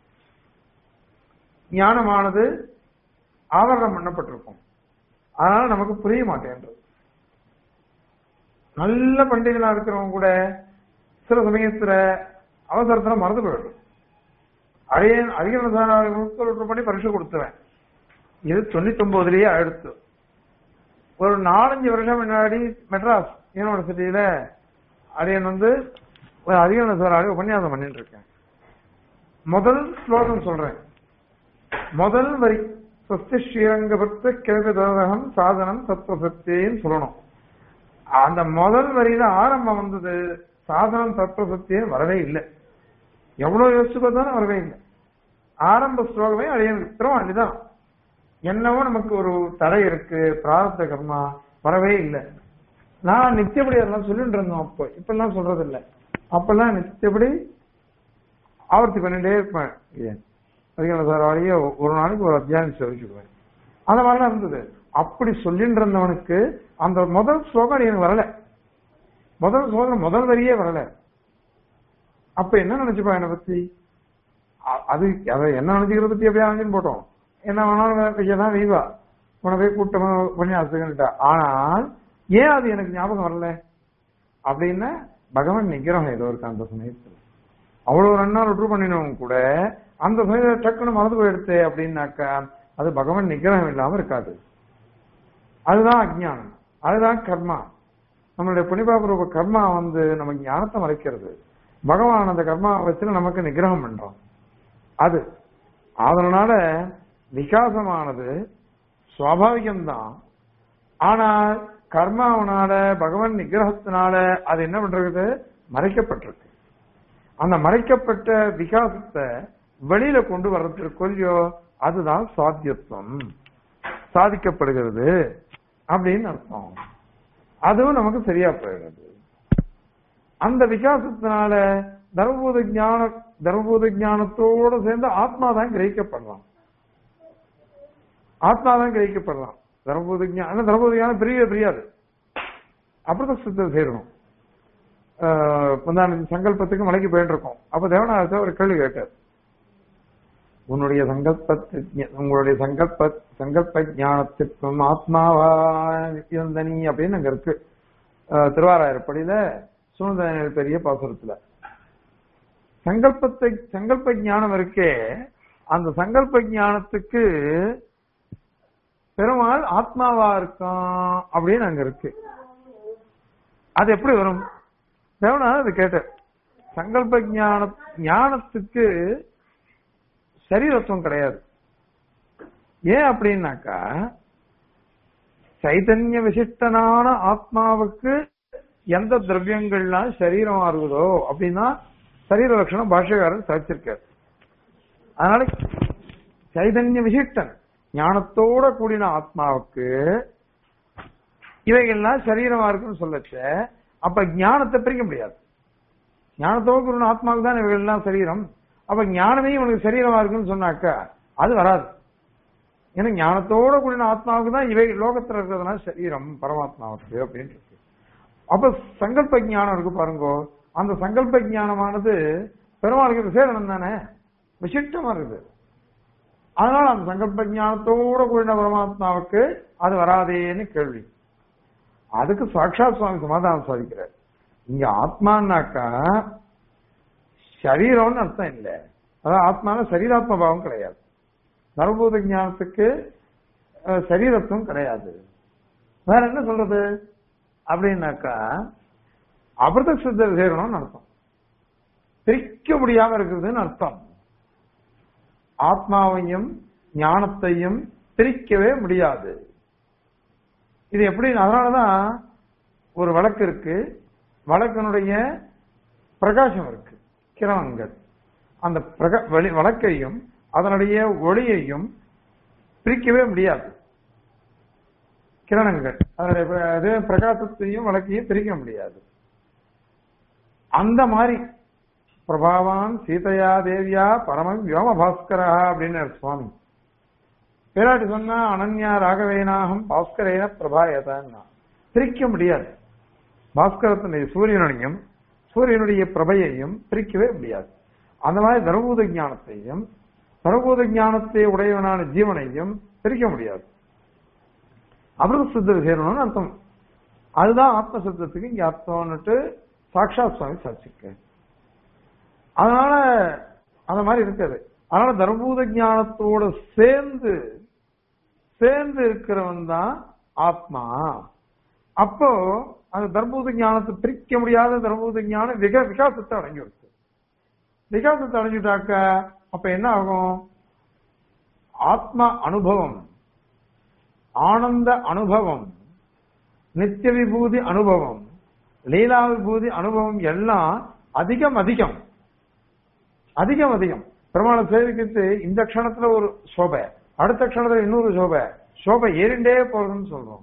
ஞானமானது ஆவரணம் பண்ணப்பட்டிருக்கும் அதனால நமக்கு புரிய மாட்டேன்றது நல்ல பண்டிகளா இருக்கிறவங்க கூட சில சமயத்துல அவசரத்துல மறந்து போயிடும் அடைய அதிக பண்ணி பரிசு கொடுத்துவேன் இது தொண்ணூத்தி ஒன்பதுலயே அடுத்து ஒரு நாலஞ்சு வருஷம் முன்னாடி மெட்ராஸ் யூனிவர்சிட்டியில அரியன் வந்து ஒரு அதிக சார் உபன்யாசம் பண்ணிட்டு இருக்கேன் முதல் ஸ்லோகம் சொல்றேன் முதல் வரி சொஸ்தி ஸ்ரீரங்கபத்து கிழக்கு தோதகம் சாதனம் தத்துவசக்தின்னு சொல்லணும் அந்த முதல் வரியில ஆரம்பம் வந்தது சாதனம் தத்துவசக்தின்னு வரவே இல்லை எவ்வளவு யோசிச்சு பார்த்தாலும் வரவே இல்லை ஆரம்ப ஸ்லோகமே அழியன் வித்திரம் அதுதான் என்னவோ நமக்கு ஒரு தடை இருக்கு பிராரத்த கர்மா வரவே இல்லை நான் நித்தியப்படி அதெல்லாம் சொல்லிட்டு இருந்தோம் அப்போ இப்பெல்லாம் சொல்றது இல்லை அப்பெல்லாம் நித்தியப்படி ஆவர்த்தி பண்ணிட்டே இருப்பேன் ஏன் அதிகார சார் வழியே ஒரு நாளைக்கு ஒரு அத்தியாயம் சொல்லிச்சுடுவேன் அந்த மாதிரிலாம் இருந்தது அப்படி சொல்லிட்டு இருந்தவனுக்கு அந்த முதல் ஸ்லோகம் எனக்கு வரல முதல் ஸ்லோகம் முதல் வரியே வரல அப்ப என்ன நினைச்சுப்பா என்னை பத்தி அ- அது அதை என்ன நினைச்சுக்கிறத பத்தி அப்படியே அமைஞ்சுன்னு போட்டோம் என்ன வேணாலும் வையதான் வீவா உன போய் கூட்டமா உபன்யாசகன்ட்டா ஆனால் ஏன் அது எனக்கு ஞாபகம் வரல அப்படின்னா பகவான் நிக்கிறோம் ஏதோ இருக்கு அந்த சமயத்துல அவ்வளவு ரெண்டு நாள் விட்டு பண்ணினவங்க கூட அந்த சமயத்துல டக்குன்னு மறந்து போயிடுத்து அப்படின்னாக்கா அது பகவான் நிக்கிரகம் இல்லாம இருக்காது அதுதான் அஜ்ஞானம் அதுதான் கர்மா நம்மளுடைய புனிபாப ரூப கர்மா வந்து நமக்கு ஞானத்தை மறைக்கிறது பகவான் அந்த கர்மா வச்சு நமக்கு நிகிரகம் பண்றான் அது அதனால விகாசமானது சுவாபாவிகம்தான் ஆனால் கர்மாவனால பகவான் நிகிரகத்தினால அது என்ன பண்றது மறைக்கப்பட்டிருக்கு அந்த மறைக்கப்பட்ட விகாசத்தை வெளியில கொண்டு வர்றதுக்கு கொஞ்சம் அதுதான் சாத்தியத்துவம் சாதிக்கப்படுகிறது அப்படின்னு அர்த்தம் அதுவும் நமக்கு சரியா போயிடுது அந்த விகாசத்தினால தர்மபூத ஞான தர்மபூத ஞானத்தோட சேர்ந்து ஆத்மா தான் கிரகிக்கப்படுறான் ஆத்மா தான் கிரகிக்கப்படுறான் தர்மபூத ஞானம் தர்மபூத ஞானம் பெரிய பிரியாது அப்புறம் சித்தம் சேரணும் முந்தான சங்கல்பத்துக்கு மலைக்கு போயிட்டு இருக்கோம் அப்ப தேவனாச ஒரு கேள்வி கேட்டார் உன்னுடைய சங்கல்பத்து உங்களுடைய சங்கல்ப சங்கல்ப ஞானத்திற்கும் ஆத்மாவா இருந்த நீ அப்படின்னு அங்க இருக்கு அஹ், திருவாராயிரப்படியில சுனதனியல் பெரிய பாசுரத்துல சங்கல்பத்தை சங்கல்ப ஞானம் இருக்கே அந்த சங்கல்ப ஞானத்துக்கு பெருமாள் ஆத்மாவா இருக்கான் அப்படின்னு அங்க இருக்கு அது எப்படி வரும் தேவனா அது கேட்டார் சங்கல்ப ஞான ஞானத்துக்கு சரீரத்துவம் கிடையாது ஏன் அப்படின்னாக்கா சைதன்ய விசிஷ்டனான ஆத்மாவுக்கு எந்த திரவியங்கள்லாம் சரீரமா இருக்குதோ அப்படின்னா சரீர லட்சணம் பாஷ்யக்காரர் சாதிச்சிருக்கார் அதனால சைதன்ய விசிஷ்டன் ஞானத்தோட கூடின ஆத்மாவுக்கு இவைகள்லாம் சரீரமா இருக்குன்னு சொல்லச்ச அப்ப ஞானத்தை பிரிக்க முடியாது ஞானத்தோடு கூடின ஆத்மாவுக்கு தான் இவைகள்லாம் சரீரம் அப்ப ஞானமே இவனுக்கு சரீரமா இருக்குன்னு சொன்னாக்கா அது வராது ஏன்னா ஞானத்தோட கூடின ஆத்மாவுக்கு தான் இவை லோகத்துல இருக்கிறதுனால சரீரம் பரமாத்மாவுக்கு அப்படின்னு இருக்கு அப்ப சங்கல்ப ஞானம் இருக்கு பாருங்க அந்த சங்கல்ப ஞானமானது பெருமாளுக்கு சேரணம் தானே விசிஷ்டமா இருக்குது அதனால அந்த சங்கல்ப ஞானத்தோட கூடின பரமாத்மாவுக்கு அது வராதேன்னு கேள்வி அதுக்கு சாட்சாத் சுவாமி சமாதானம் சாதிக்கிறார் இங்க ஆத்மான்னாக்கா சரீரம்னு அர்த்தம் இல்லை அதான் ஆத்மான சரீராத்ம பாவம் கிடையாது நரபூத ஞானத்துக்கு அஹ், சரீரத்துவம் கிடையாது வேற என்ன சொல்றது அப்படின்னாக்கா அமிர்த சித்தர் சேரணும்னு அர்த்தம் பிரிக்க முடியாம இருக்கிறதுன்னு அர்த்தம் ஆத்மாவையும் ஞானத்தையும் பிரிக்கவே முடியாது இது எப்படி அதனாலதான் ஒரு வழக்கு இருக்கு வழக்கினுடைய பிரகாசம் இருக்கு கிரணங்கள் அந்த பிரகா வெளி வழக்கையும் அதனுடைய ஒளியையும் பிரிக்கவே முடியாது கிரணங்கள் அதனுடைய பிர- அது பிரகாசத்தையும் வழக்கையும் பிரிக்க முடியாது அந்த மாதிரி பிரபாவான் சீதையா தேவியா பரமம் வியோம பாஸ்கரா அப்படின்னு சுவாமி பேராட்டி சொன்னா அனன்யா ராகவேனாகம் பாஸ்கரேன பிரபாயதான்னா பிரிக்க முடியாது பாஸ்கரத்தினுடைய சூரியனையும் சூரியனுடைய பிரபையையும் பிரிக்கவே முடியாது அந்த மாதிரி தர்மபூத ஞானத்தையும் தர்மபூத ஞானத்தை உடையவனான ஜீவனையும் பிரிக்க முடியாது அமிர்த சித்தர் சேரணும்னு அர்த்தம் அதுதான் ஆத்ம சித்தத்துக்கு இங்க அர்த்தம்னுட்டு சாக்ஷாத் சுவாமி சாட்சிக்க அதனால அந்த மாதிரி இருக்காது அதனால தர்மபூத ஞானத்தோட சேர்ந்து சேர்ந்து இருக்கிறவன் தான் ஆத்மா அப்போ அந்த தர்மபூத ஞானத்தை பிரிக்க முடியாத தர்மபூத ஞானம் விக விகாசத்தை அடங்கி இருக்கு விகாசத்தை அடைஞ்சுட்டாக்க அப்ப என்ன ஆகும் ஆத்ம அனுபவம் ஆனந்த அனுபவம் நித்திய விபூதி அனுபவம் லீலா விபூதி அனுபவம் எல்லாம் அதிகம் அதிகம் அதிகம் அதிகம் பெருமாளை சேவிக்கிறது இந்த க்ஷணத்துல ஒரு சோபை அடுத்த க்ஷணத்துல இன்னொரு சோபை சோபை ஏறிண்டே போறதுன்னு சொல்றோம்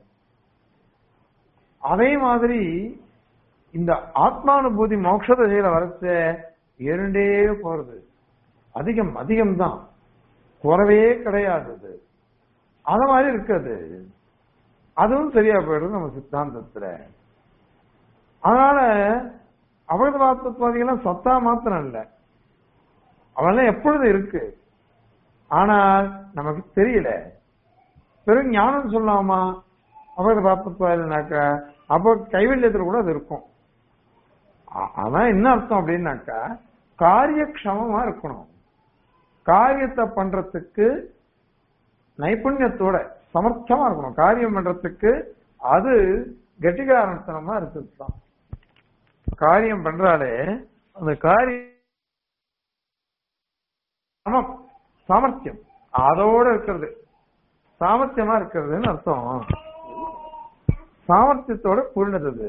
அதே மாதிரி இந்த ஆத்மானுபூதி மோட்ச திசையில வரச்ச ஏறிண்டே போறது அதிகம் அதிகம் தான் குறவே கிடையாது அது அத மாதிரி இருக்குது அதுவும் சரியா போயிடுது நம்ம சித்தாந்தத்துல அதனால அபகதவாதத்துவாதிகள்லாம் சத்தா மாத்திரம் இல்ல அவெல்லாம் எப்பொழுதும் இருக்கு ஆனால் நமக்கு தெரியல பெரும் ஞானம் சொல்லாமா அபகத பாப்பத்துவாதினாக்க அப்போ கைவல்யத்துல கூட அது இருக்கும் அ- அதான் என்ன அர்த்தம் அப்படின்னாக்கா காரியக்ஷமமா இருக்கணும் காரியத்தை பண்றதுக்கு நைபுண்யத்தோட சமர்த்தமா இருக்கணும் காரியம் பண்றதுக்கு அது கெட்டிகாரணத்தனமா இருக்குது தான் காரியம் பண்றாலே அந்த காரியம் சமம் சாமர்த்தியம் அதோட இருக்கிறது சாமர்த்தியமா இருக்கிறதுன்னு அர்த்தம் சாமர்த்தியத்தோட கூடினது அது.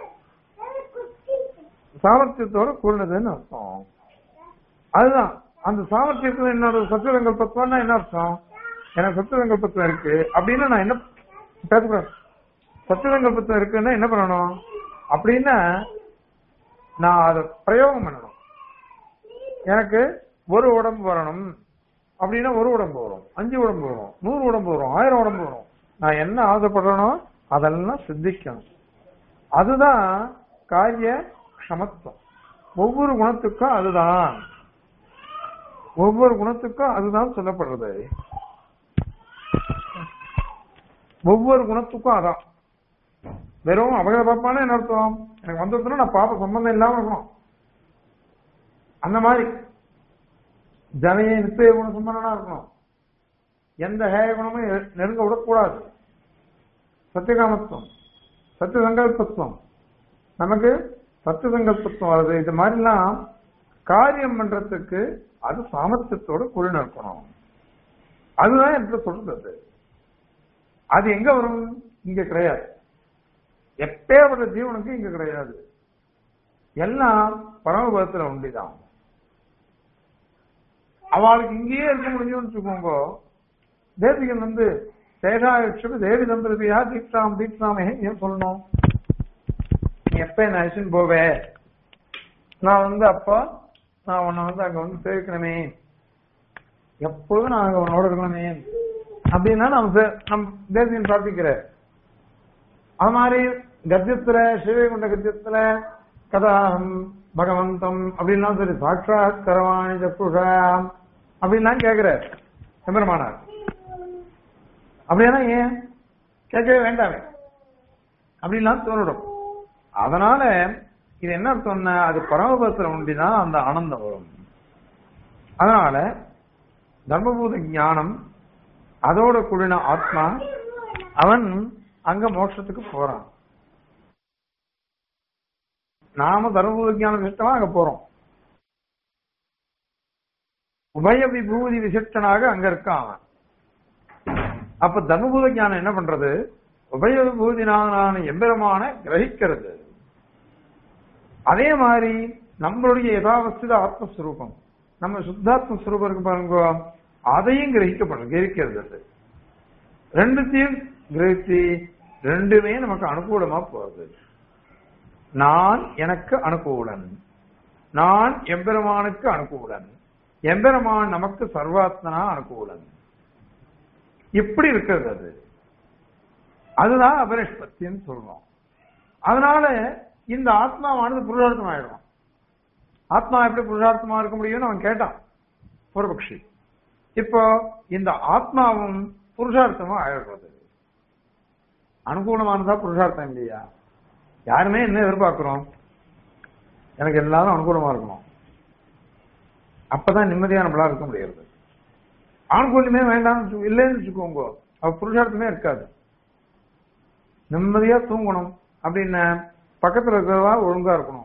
சாமர்த்தியத்தோட கூடினதுன்னு அர்த்தம் அதுதான் அந்த சாமர்த்தியத்துல என்னோட சத்துவங்கல்பத்துவம்னா என்ன அர்த்தம் எனக்கு சத்துவங்கல்பத்துவம் இருக்கு அப்படின்னா நான் என்ன பேசக்கூடாது சத்துவங்கல்பத்துவம் இருக்குன்னா என்ன பண்ணணும் அப்படின்னா நான் அதை பிரயோகம் பண்ணணும் எனக்கு ஒரு உடம்பு வரணும் அப்படின்னா ஒரு உடம்பு வரும் அஞ்சு உடம்பு வரும் நூறு உடம்பு வரும் ஆயிரம் உடம்பு வரும் நான் என்ன ஆசைப்படுறேனோ அதெல்லாம் சித்திக்கணும் அதுதான் காரிய க்ஷமத்துவம் ஒவ்வொரு குணத்துக்கும் அதுதான் ஒவ்வொரு குணத்துக்கும் அதுதான் சொல்லப்படுறது ஒவ்வொரு குணத்துக்கும் அதான் வெறும் அபகத பாப்பான என்ன அர்த்தம் எனக்கு வந்ததுன்னா நான் பாப்ப சம்பந்தம் இல்லாம இருக்கணும் அந்த மாதிரி ஜனைய நித்திய குண சம்பந்தனா இருக்கணும் எந்த ஹேய குணமும் எ- நெருங்க விடக்கூடாது சத்தியகாமத்துவம் சத்திய சங்கல்பத்துவம் நமக்கு சத்திய சங்கல்பத்துவம் வருது இது மாதிரிலாம் காரியம் பண்றதுக்கு அது சாமர்த்தியத்தோட கூடி நிற்கணும் அதுதான் என்று சொல்றது அது எங்க வரும் இங்க கிடையாது எப்பேற்பட்ட ஜீவனுக்கு இங்க கிடையாது எல்லாம் பரமபதத்துல உண்டிதான் அவளுக்கு இங்கேயே இருக்க முடியும்னு வச்சுக்கோங்க தேசிகன் வந்து சேகாயுஷம் தேவி தந்திரதியா தீட்சாம் தீட்சாமே ஏன் சொல்லணும் நீ எப்ப என்ன அழிச்சுன்னு போவே நான் வந்து அப்பா நான் உன்னை வந்து அங்க வந்து சேவிக்கணுமே எப்பொழுதும் நான் அங்க உன்னோட இருக்கணுமே அப்படின்னா நம்ம சே- நம் தேசிகன் பிரார்த்திக்கிறேன் அது மாதிரி கத்தியத்துல சிவகுண்ட கத்தியத்துல கதாஹம் பகவந்தம் அப்படின்லாம் சரி சாட்சாத் கரவாணி சப்புஷாம் அப்படின்லாம் கேக்குறார் எம்பெருமானார் அப்படின்னா ஏன் கேட்கவே வேண்டாமே அப்படின்லாம் தோணிடும் அதனால இது என்ன அர்த்தம்னா அது பரமபதத்துல உண்டிதான் அந்த ஆனந்தம் வரும் அதனால தர்மபூத ஞானம் அதோட கூடின ஆத்மா அவன் அங்க மோட்சத்துக்கு போறான் நாம தர்மபூத ஞானம் விசிஷ்டமா அங்க போறோம் உபய விபூதி விசிஷ்டனாக அங்க இருக்கான் அவன் அப்ப தர்மபூத ஞானம் என்ன பண்றது உபய விபூதினான எம்பெருமான கிரகிக்கிறது அதே மாதிரி நம்மளுடைய யதாவஸ்தித ஆத்மஸ்வரூபம் நம்ம சுத்தாத்ம ஸ்வரூபம் இருக்கு பாருங்க அதையும் கிரகிக்கப்படும் கிரகிக்கிறது அது ரெண்டுத்தையும் கிரகிச்சு ரெண்டுமே நமக்கு அனுகூலமா போகுது நான் எனக்கு அனுகூலன் நான் எம்பெருமானுக்கு அனுகூலன் எம்பெருமான் நமக்கு சர்வாத்மனா அனுகூலன் இப்படி இருக்கிறது அது அதுதான் அபரிஷ்பத்தின்னு சொல்றோம் அதனால இந்த ஆத்மாவானது புருஷார்த்தம் ஆயிடும் ஆத்மா எப்படி புருஷார்த்தமா இருக்க முடியும்னு அவன் கேட்டான் பூர்வபக்ஷி இப்போ இந்த ஆத்மாவும் புருஷார்த்தமா ஆயிடுறது அனுகூலமானதா புருஷார்த்தம் இல்லையா யாருமே என்ன எதிர்பார்க்கிறோம் எனக்கு எல்லாரும் அனுகூலமா இருக்கணும் அப்பதான் நிம்மதியா நம்மளா இருக்க முடியாது ஆணுகூலியமே வேண்டாம் இல்லைன்னு வச்சுக்கோங்க அவ புருஷார்த்தமே இருக்காது நிம்மதியா தூங்கணும் அப்படின்னு பக்கத்துல இருக்கிறவா ஒழுங்கா இருக்கணும்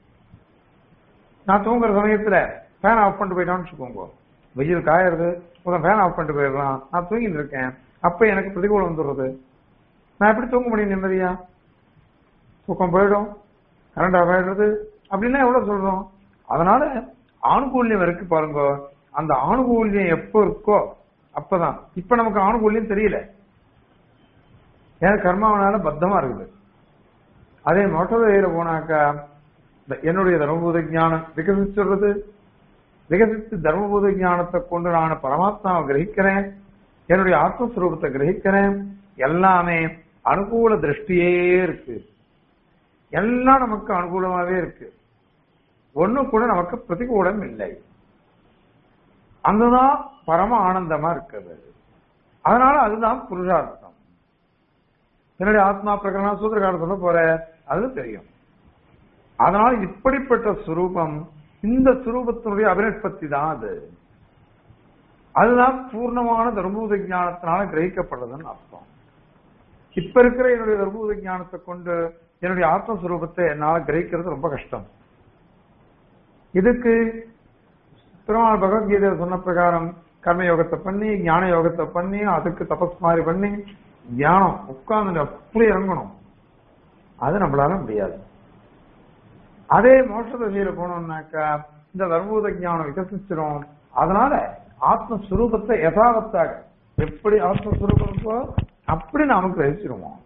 நான் தூங்குற சமயத்துல ஃபேன் ஆஃப் பண்ணிட்டு போயிட்டான்னு வச்சுக்கோங்க வெயில் காயறது முதல் ஃபேன் ஆஃப் பண்ணிட்டு போயிடலாம் நான் தூங்கிட்டு இருக்கேன் அப்ப எனக்கு பிரதிகூலம் வந்துடுறது நான் எப்படி தூங்க முடியும் நிம்மதியா தூக்கம் போயிடும் கரண்ட் ஆஃப் ஆயிடுறது அப்படின்னா எவ்வளவு சொல்றோம் அதனால ஆணுகூல்யம் இருக்கு பாருங்க அந்த ஆணுகூல்யம் எப்போ இருக்கோ அப்பதான் இப்ப நமக்கு ஆணுகூல்யம் தெரியல ஏன்னா கர்மாவனால பத்தமா இருக்குது அதே மோட்டர் வழியில போனாக்கா இந்த என்னுடைய தர்மபூத ஞானம் விகசிச்சுடுறது விகசித்து தர்மபூத ஞானத்தை கொண்டு நான் பரமாத்மாவை கிரகிக்கிறேன் என்னுடைய ஆத்மஸ்வரூபத்தை கிரகிக்கிறேன் எல்லாமே அனுகூல திருஷ்டியே இருக்கு எல்லாம் நமக்கு அனுகூலமாவே இருக்கு ஒண்ணு கூட நமக்கு பிரதிகூலம் இல்லை அதுதான் பரம ஆனந்தமா இருக்குது அதனால அதுதான் புருஷார்த்தம் என்னுடைய ஆத்மா பிரகரணம் சூத்திரக்காரர் சொல்ல போற அது தெரியும் அதனால இப்படிப்பட்ட சுரூபம் இந்த சுரூபத்தினுடைய அபிநட்பத்தி தான் அது அதுதான் பூர்ணமான தர்மபூத ஞானத்தினால கிரகிக்கப்படுறதுன்னு அர்த்தம் இப்ப இருக்கிற என்னுடைய தர்மபூத ஞானத்தை கொண்டு என்னுடைய ஆத்மஸ்வரூபத்தை என்னால கிரகிக்கிறது ரொம்ப கஷ்டம் இதுக்கு பெருமாள் பகவத்கீதை சொன்ன பிரகாரம் கர்ம யோகத்தை பண்ணி ஞான யோகத்தை பண்ணி அதுக்கு தபஸ் மாதிரி பண்ணி தியானம் உட்கார்ந்து அப்படி இறங்கணும் அது நம்மளால முடியாது அதே மோட்ச தசையில போனோம்னாக்கா இந்த தர்மபூத ஞானம் விகசிச்சிடும் அதனால ஆத்மஸ்வரூபத்தை யதாவத்தாக எப்படி ஆத்மஸ்வரூபம் இருக்கோ அப்படி நாம கிரகிச்சிருவோம்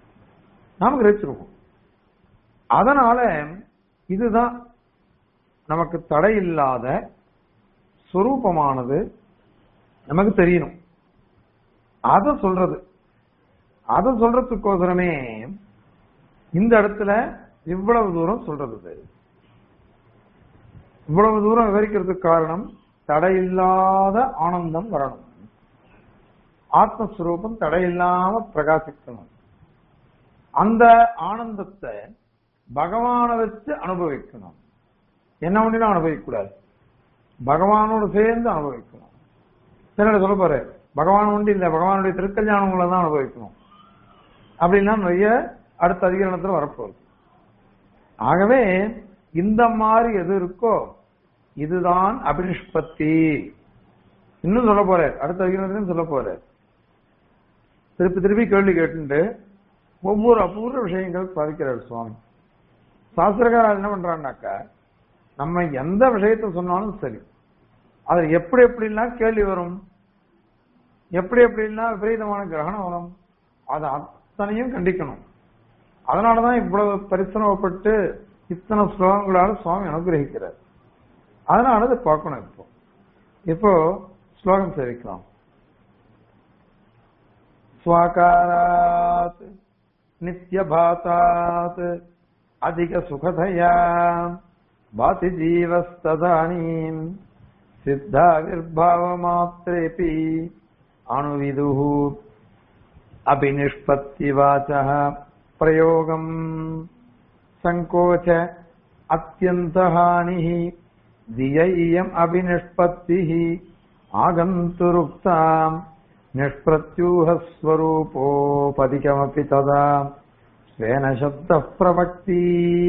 நாம கிரகிச்சிருவோம் அதனால இதுதான் நமக்கு தடை இல்லாத சுரூபமானது நமக்கு தெரியணும் அத சொல்றது அத சொல்றதுக்கோசரமே இந்த இடத்துல இவ்வளவு தூரம் சொல்றது இது. இவ்வளவு தூரம் விவரிக்கிறதுக்கு காரணம் தடையில்லாத ஆனந்தம் வரணும் ஆத்மஸ்வரூபம் தடையில்லாம பிரகாசிக்கணும் அந்த ஆனந்தத்தை பகவானை வச்சு அனுபவிக்கணும் என்ன ஒன்றிலும் அனுபவிக்க கூடாது பகவானோடு சேர்ந்து அனுபவிக்கணும் சில சொல்ல போற பகவான் ஒன்று இல்ல பகவானுடைய திருக்கல்யாணங்களை தான் அனுபவிக்கணும் அப்படின்னா நிறைய அடுத்த அதிகரணத்துல வரப்போகுது ஆகவே இந்த மாதிரி எது இருக்கோ இதுதான் அபினிஷ்பத்தி இன்னும் சொல்ல போறார் அடுத்த அதிகரணத்திலும் சொல்ல போறார் திருப்பி திருப்பி கேள்வி கேட்டுட்டு ஒவ்வொரு அபூர்வ விஷயங்கள் சாதிக்கிறார் சுவாமி சாஸ்திரக்காரர் என்ன பண்றான்னாக்கா நம்ம எந்த விஷயத்தை சொன்னாலும் சரி அது எப்படி எப்படிலாம் கேள்வி வரும் எப்படி எப்படிலாம் விபரீதமான கிரகணம் வரும் அது அத்தனையும் கண்டிக்கணும் அதனாலதான் இவ்வளவு பரிசிரமப்பட்டு இத்தனை ஸ்லோகங்களால சுவாமி அனுகிரகிக்கிறார் அதனால அதை பார்க்கணும் இப்போ இப்போ ஸ்லோகம் சேவிக்கலாம் ஸ்வாகாராத் நித்யபாதாத் அதிக சுகதயா பாதி ஜீவஸ்ததானீம் சித்தாவிர்பாவமாத்திரேபி அணுவிதுः अभिनिष्पत्तिवाचः प्रयोगम् सङ्कोच अत्यन्तहानिः धिय इयम् अभिनिष्पत्तिः आगन्तुरुक्ताम् निष्प्रत्यूहस्वरूपोपदिकमपि तदा स्वेन शब्दः प्रवक्ति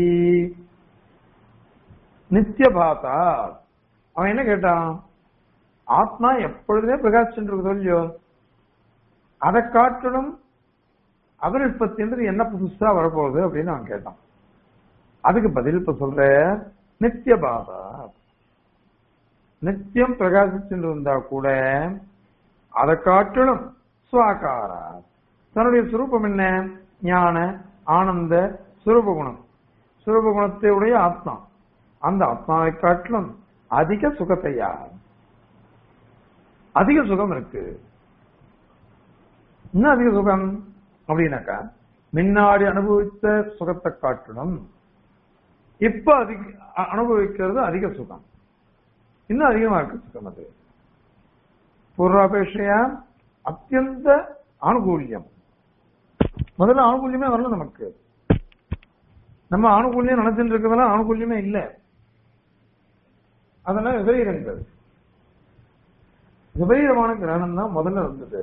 நித்தியபாதா அவன் என்ன கேட்டான் ஆத்மா எப்பொழுதுமே பிரகாசிச்சுட்டு இருக்குதோ இல்லையோ அதை காட்டிலும் அபினிஷ்பத்தின்றது என்ன புதுசா வரப்போகுது அப்படின்னு அவன் கேட்டான் அதுக்கு பதில் இப்ப சொல்ற நித்தியபாதா நித்தியம் பிரகாசிச்சுட்டு இருந்தா கூட அதை காட்டிலும் சுவாகாரா தன்னுடைய சுரூபம் என்ன ஞான ஆனந்த சுரூப குணம் சுரூப குணத்தை உடைய ஆத்மா அந்த ஆத்மாவை காட்டிலும் அதிக சுகத்தையா அதிக சுகம் இருக்கு இன்னும் அதிக சுகம் அப்படின்னாக்கா முன்னாடி அனுபவித்த சுகத்தை காட்டிலும் இப்ப அதிக அ- அனுபவிக்கிறது அதிக சுகம் இன்னும் அதிகமா இருக்கு சுகம் அது பூர்வாபேட்சையா அத்தியந்த ஆணுகூல்யம் முதல்ல ஆணுகூல்யமே வரல நமக்கு நம்ம ஆணுகூல்யம் நினைச்சிட்டு இருக்கிறதெல்லாம் ஆணுகூல்யமே இல்ல அதெல்லாம் விபரீதங்கள் விபரீதமான கிரகணம் தான் முதல்ல வந்தது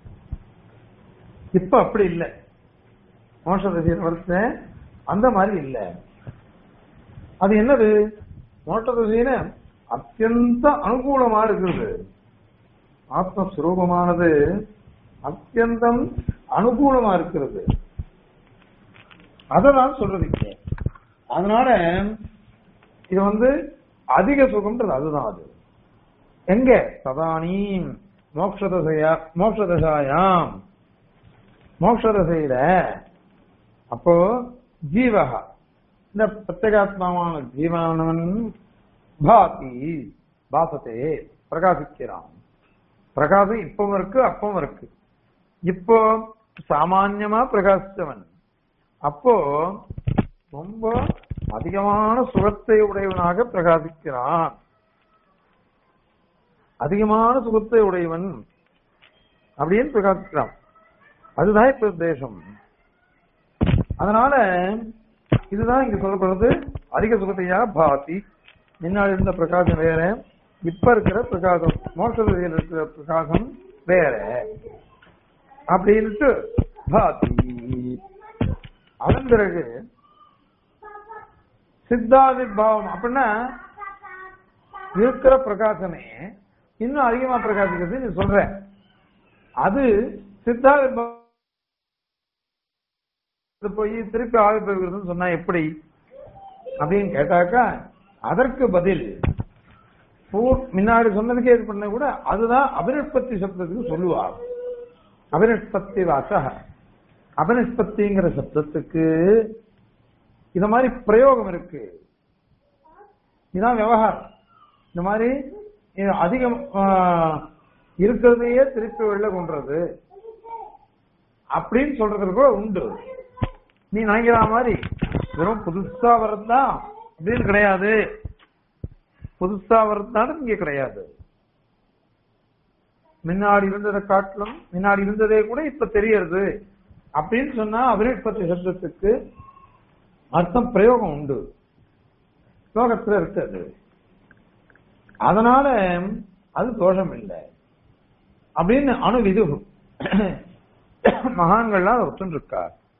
இப்ப அப்படி இல்ல மோஷ திசையில் வருஷ அந்த மாதிரி இல்ல அது என்னது மோட்ட திசையில அத்தியந்த அனுகூலமா இருக்கிறது ஆத்மஸ்வரூபமானது அத்தியந்தம் அனுகூலமா இருக்கிறது அததான் சொல்றது இங்க. அதனால இது வந்து அதிக சுகம்ன்றது அதுதான் அது எங்க சதானீம் மோக்ஷதசையா மோக்ஷதசாயாம் மோக்ஷதசையில அப்போ ஜீவகா இந்த பிரத்யேகாத்மாவான ஜீவானவன் பாதி பாசத்தே பிரகாசிக்கிறான் பிரகாசம் இப்பவும் இருக்கு அப்பவும் இருக்கு இப்போ சாமான்யமா பிரகாசிச்சவன் அப்போ ரொம்ப அதிகமான சுகத்தை உடையவனாக பிரகாசிக்கிறான் அதிகமான சுகத்தை உடையவன் அப்படின்னு பிரகாசிக்கிறான் அதுதான் இப்ப உத்தேசம் அதனால இதுதான் இங்க சொல்லப்படுறது அதிக சுகத்தையா பாதி முன்னாடி இருந்த பிரகாசம் வேற இப்ப இருக்கிற பிரகாசம் மோட்சத்தில் இருக்கிற பிரகாசம் வேற அப்படின்ட்டு பாதி அதன் பிறகு சித்தாவிர்பாவம் அப்படின்னா இருக்கிற பிரகாசமே இன்னும் அதிகமா பிரகாசிக்கிறது நீ சொல்ற அது சித்தாவிர்பாவம் போய் திருப்பி ஆவிர்பவிக்கிறதுன்னு சொன்னா எப்படி அப்படின்னு கேட்டாக்கா அதற்கு பதில் பூர்- முன்னாடி சொன்னதுக்கே இது பண்ண கூட அதுதான் அபினிஷ்பத்தி சப்தத்துக்கு சொல்லுவார் அபினிஷ்பத்தி வாசக அபினிஷ்பத்திங்கிற சப்தத்துக்கு இந்த மாதிரி பிரயோகம் இருக்கு இதுதான் விவகாரம் இந்த மாதிரி இது அதிகம் ஆஹ், இருக்கிறதையே திருப்பி வெளில கொண்டுறது அப்படின்னு சொல்றது கூட உண்டு நீ நினைக்கிற மாதிரி வெறும் புதுசா வர்றதுதான் அப்படின்னு கிடையாது புதுசா வர்றதுதான் இங்க கிடையாது முன்னாடி இருந்ததை காட்டிலும் முன்னாடி இருந்ததே கூட இப்ப தெரியறது அப்படின்னு சொன்னா அபிரேட்பத்தி சப்தத்துக்கு அர்த்தம் பிரயோகம் உண்டு ஸ்லோகத்துல இருக்கு அது அதனால அது தோஷம் இல்லை அப்படின்னு அணு விது மகான்கள்லாம் அதை ஒத்துருக்கா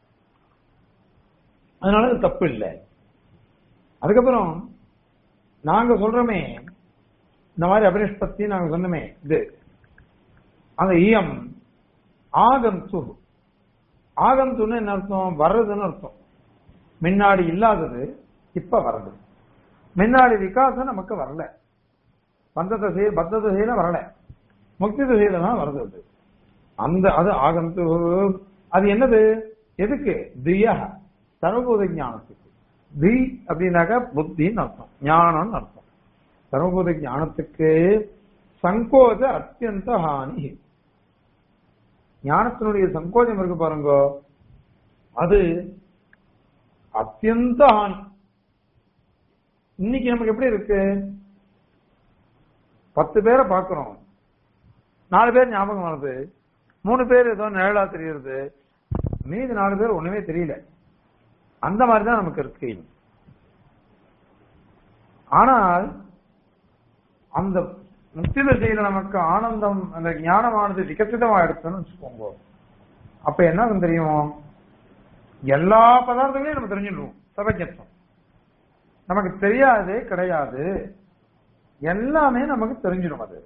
அதனால அது தப்பு இல்லை அதுக்கப்புறம் நாங்க சொல்றோமே இந்த மாதிரி அபினிஷ்பத்தி நாங்க சொன்னோமே இது அந்த ஈயம் ஆகந்து ஆகந்துன்னு என்ன அர்த்தம் வர்றதுன்னு அர்த்தம் முன்னாடி இல்லாதது இப்ப வர்றது முன்னாடி விகாசம் நமக்கு வரல பந்த திசையில பத்த திசையில வரல முக்தி திசையில தான் வருது அது அந்த அது ஆகந்து அது என்னது எதுக்கு தியா சர்வபூத ஞானத்துக்கு தி அப்படின்னாக்க புத்தின்னு அர்த்தம் ஞானம்னு அர்த்தம் சர்வபூத ஞானத்துக்கு சங்கோஜ அத்தியந்த ஹானி ஞானத்தினுடைய சங்கோஜம் இருக்கு பாருங்க அது அத்தியந்த ஹானி இன்னைக்கு நமக்கு எப்படி இருக்கு பத்து பேரை பார்க்கிறோம் நாலு பேர் ஞாபகம் வருது மூணு பேர் ஏதோ நிழலா தெரியுது மீதி நாலு பேர் ஒண்ணுமே தெரியல அந்த மாதிரி தான் நமக்கு இருக்கு ஆனால் அந்த முக்தி திசையில நமக்கு ஆனந்தம் அந்த ஞானமானது விகசிதமா எடுத்தோம்னு வச்சுக்கோங்க அப்ப என்ன ஆகும் தெரியும் எல்லா பதார்த்தங்களையும் நம்ம தெரிஞ்சிடுவோம் சபஜத்துவம் நமக்கு தெரியாதே கிடையாது எல்லாமே நமக்கு தெரிஞ்சிடும் அது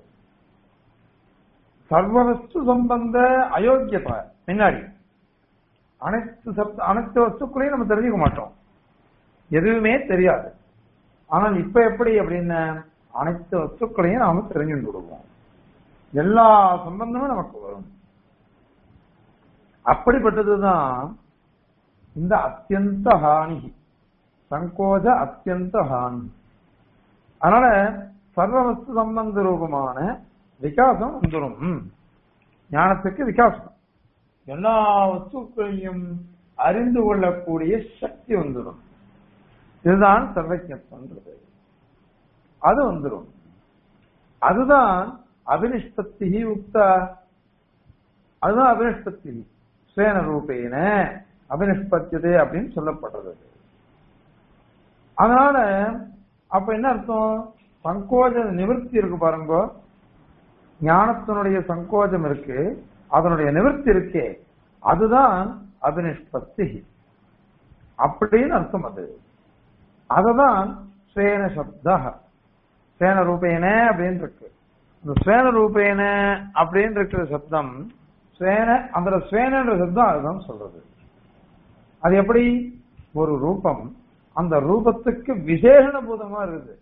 சர்வவஸ்து சம்பந்த அயோக்கியத்தை முன்னாடி அனைத்து சப்த அனைத்து வஸ்துக்களையும் நம்ம தெரிஞ்சுக்க மாட்டோம் எதுவுமே தெரியாது ஆனால் இப்ப எப்படி அப்படின்னு அனைத்து வஸ்துக்களையும் நாம தெரிஞ்சுட்டு விடுவோம் எல்லா சம்பந்தமும் நமக்கு வரும் அப்படிப்பட்டதுதான் இந்த அத்தியந்த ஹானி சங்கோஜ அத்தியந்த ஹானி அதனால சர்வவஸ்து சம்பந்த ரூபமான விகாசம் வந்துடும் ஞானத்துக்கு விகாசம் எல்லா வஸ்துக்களையும் அறிந்து கொள்ளக்கூடிய சக்தி வந்துடும் இதுதான் சர்வஜத்வன்றது அது வந்துடும் அதுதான் அபினிஷ்பத்தி உக்தா அதுதான் அபினிஷ்பத்தி சுவேன ரூபேன அபினிஷ்பத்தியதே அப்படின்னு சொல்லப்படுறது அதனால அப்ப என்ன அர்த்தம் சங்கோஜ நிவர்த்தி இருக்கு பாருங்க ஞானத்தினுடைய சங்கோஜம் இருக்கு அதனுடைய நிவர்த்தி இருக்கே அதுதான் அபினிஷ்பத்தி அப்படின்னு அர்த்தம் அது அததான் ஸ்வேன சப்த ஸ்வேன ரூபேன அப்படின்னு இருக்கு இந்த ஸ்வேன ரூபேன அப்படின்னு இருக்கிற சப்தம் ஸ்வேன அந்த ஸ்வேனன்ற சப்தம் அதுதான் சொல்றது அது எப்படி ஒரு ரூபம் அந்த ரூபத்துக்கு விசேஷண பூதமா இருக்குது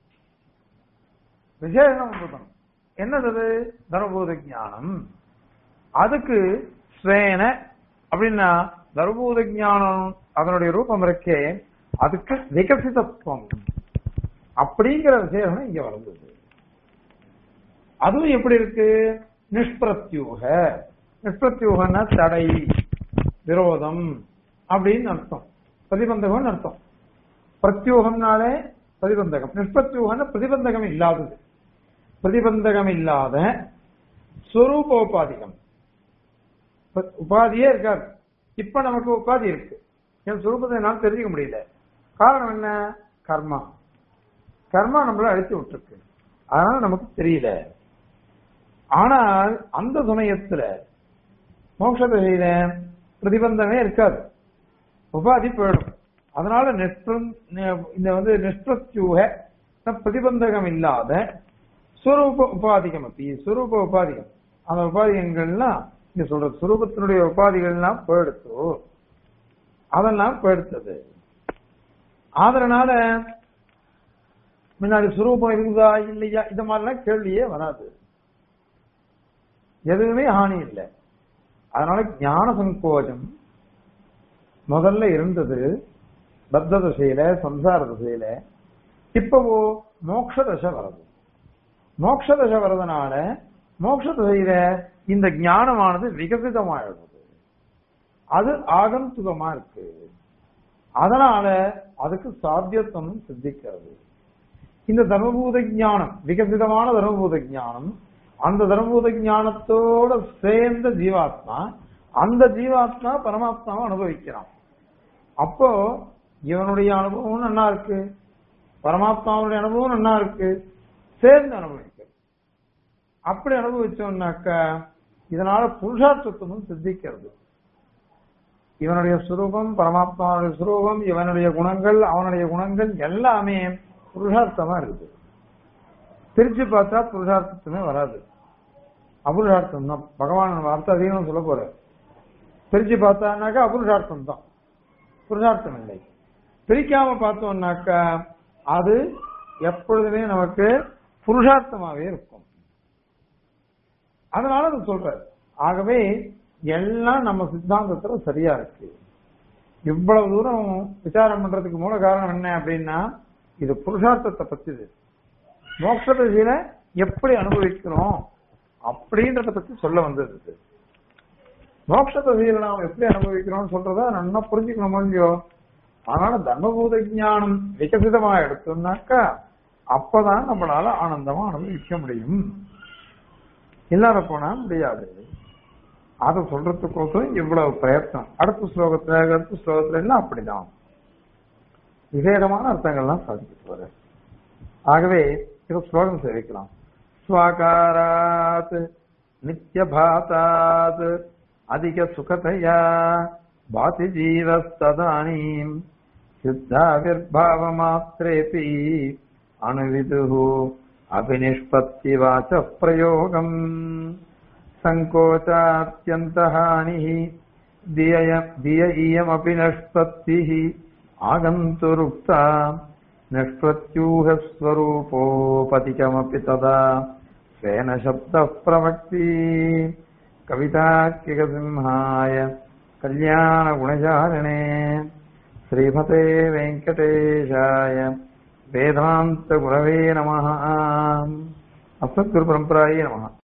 விசேஷண பூதம் என்னது தர்மபூத ஞானம் அதுக்கு ஸ்வேன அப்படின்னா தர்மபூத ஞானம் அதனுடைய ரூபம் இருக்கே அதுக்கு விகசிதத்துவம் அப்படிங்கிற விசேஷம் இங்க வளர்ந்தது அதுவும் எப்படி இருக்கு நிஷ்பிரத்யூக நிஷ்பிரத்யூகன்னா தடை விரோதம் அப்படின்னு அர்த்தம் பிரதிபந்தகம் அர்த்தம் பிரத்யூகம்னாலே பிரதிபந்தகம் நிஷ்பிரத்யூகம்னா பிரதிபந்தகம் இல்லாதது பிரதிபந்தகம் இல்லாத ஸ்வரூபோபாதிகம் உபாதியே இருக்காது இப்ப நமக்கு உபாதி இருக்கு என் சுரூபத்தை என்னால் தெரிஞ்சுக்க முடியல காரணம் என்ன கர்மா கர்மா நம்மள அழித்து விட்டுருக்கு அதனால நமக்கு தெரியல ஆனால் அந்த சமயத்துல மோட்ச திசையில பிரதிபந்தமே இருக்காது உபாதி போயிடும் அதனால நெஷ்டம் இந்த வந்து நிஷ்பிரத்யூக பிரதிபந்தகம் இல்லாத ஸ்வரூப உபாதிகம் அப்படி ஸ்வரூப உபாதிகம் அந்த உபாதிகங்கள்லாம் இங்க சொல்ற சுரூபத்தினுடைய உபாதிகள்லாம் போயிடுத்து அதெல்லாம் போயிடுத்தது அதனால முன்னாடி சுரூபம் இருக்குதா இல்லையா இந்த மாதிரிலாம் கேள்வியே வராது எதுவுமே ஹானி இல்லை அதனால ஞான சங்கோஜம் முதல்ல இருந்தது பத்த திசையில சம்சார திசையில இப்பவோ மோட்ச தசை வருது மோட்ச தசை வரதுனால மோட்ச தசையில இந்த ஞானமானது விகசிதமாயிடுது அது ஆகந்துகமா இருக்கு அதனால அதுக்கு சாத்தியத்துவம் சித்திக்கிறது இந்த தர்மபூத ஞானம் விகசிதமான தர்மபூத ஞானம் அந்த தர்மபூத ஞானத்தோட சேர்ந்த ஜீவாத்மா அந்த ஜீவாத்மா பரமாத்மாவை அனுபவிக்கிறான் அப்போ இவனுடைய அனுபவம் நல்லா இருக்கு பரமாத்மாவுடைய அனுபவம் நல்லா இருக்கு சேர்ந்து அனுபவிக்க அப்படி அனுபவிச்சோம்னாக்கா இதனால புருஷார்த்தத்துவம் சித்திக்கிறது இவனுடைய சுரூபம் பரமாத்மாவுடைய சுரூபம் இவனுடைய குணங்கள் அவனுடைய குணங்கள் எல்லாமே புருஷார்த்தமா இருக்குது பிரிச்சு பார்த்தா புருஷார்த்தத்துமே வராது அபுருஷார்த்தம் தான் பகவான் வார்த்தை அதிகம் சொல்ல போற பிரிச்சு பார்த்தானாக்கா அபுருஷார்த்தம் தான் புருஷார்த்தம் இல்லை பிரிக்காம பார்த்தோம்னாக்கா அது எப்பொழுதுமே நமக்கு புருஷார்த்தமாவே இருக்கும் அதனால அது சொல்ற ஆகவே எல்லாம் நம்ம சித்தாந்தத்துல சரியா இருக்கு இவ்வளவு தூரம் விசாரம் பண்றதுக்கு மூல காரணம் என்ன அப்படின்னா இது புருஷார்த்தத்தை பத்திது மோட்ச திசையில எப்படி அனுபவிக்கிறோம் அப்படின்றத பத்தி சொல்ல வந்தது இது. மோட்ச திசையில நாம் எப்படி அனுபவிக்கிறோம் சொல்றத நல்லா புரிஞ்சுக்கணும் இல்லையோ அதனால தர்மபூத ஞானம் விகசிதமா எடுத்தோம்னாக்கா அப்பதான் நம்மளால ஆனந்தமா அனுபவிக்க முடியும் இல்லாத போனா முடியாது அதை சொல்றதுக்கோசம் இவ்வளவு பிரயத்னம் அடுத்த ஸ்லோகத்துல அடுத்த ஸ்லோகத்துல எல்லாம் அப்படிதான் விசேடமான அர்த்தங்கள்லாம் சாதிக்கிட்டு வர ஆகவே இதை ஸ்லோகம் சேவிக்கலாம் ஸ்வாகாராத் நித்யபாதாத் அதிக சுகதையா பாதி ஜீவஸ்ததானீம் சித்தாவிர்பாவமாத்திரேபி அணுவிதுः अभिनिष्पत्तिवाच प्रयोगम् सङ्कोचात्यन्तहानिः दिय दिय इयमपि निष्पत्तिः आगन्तुरुक्ता निष्प्रत्यूहस्वरूपोपतिकमपि तदा स्वेन शब्दः प्रवक्ति कविताकिकसिंहाय कल्याणगुणचारिणे श्रीमते वेङ्कटेशाय वेदान्तगुरवे नमः अस्मद्गुरुपरम्परायै नमः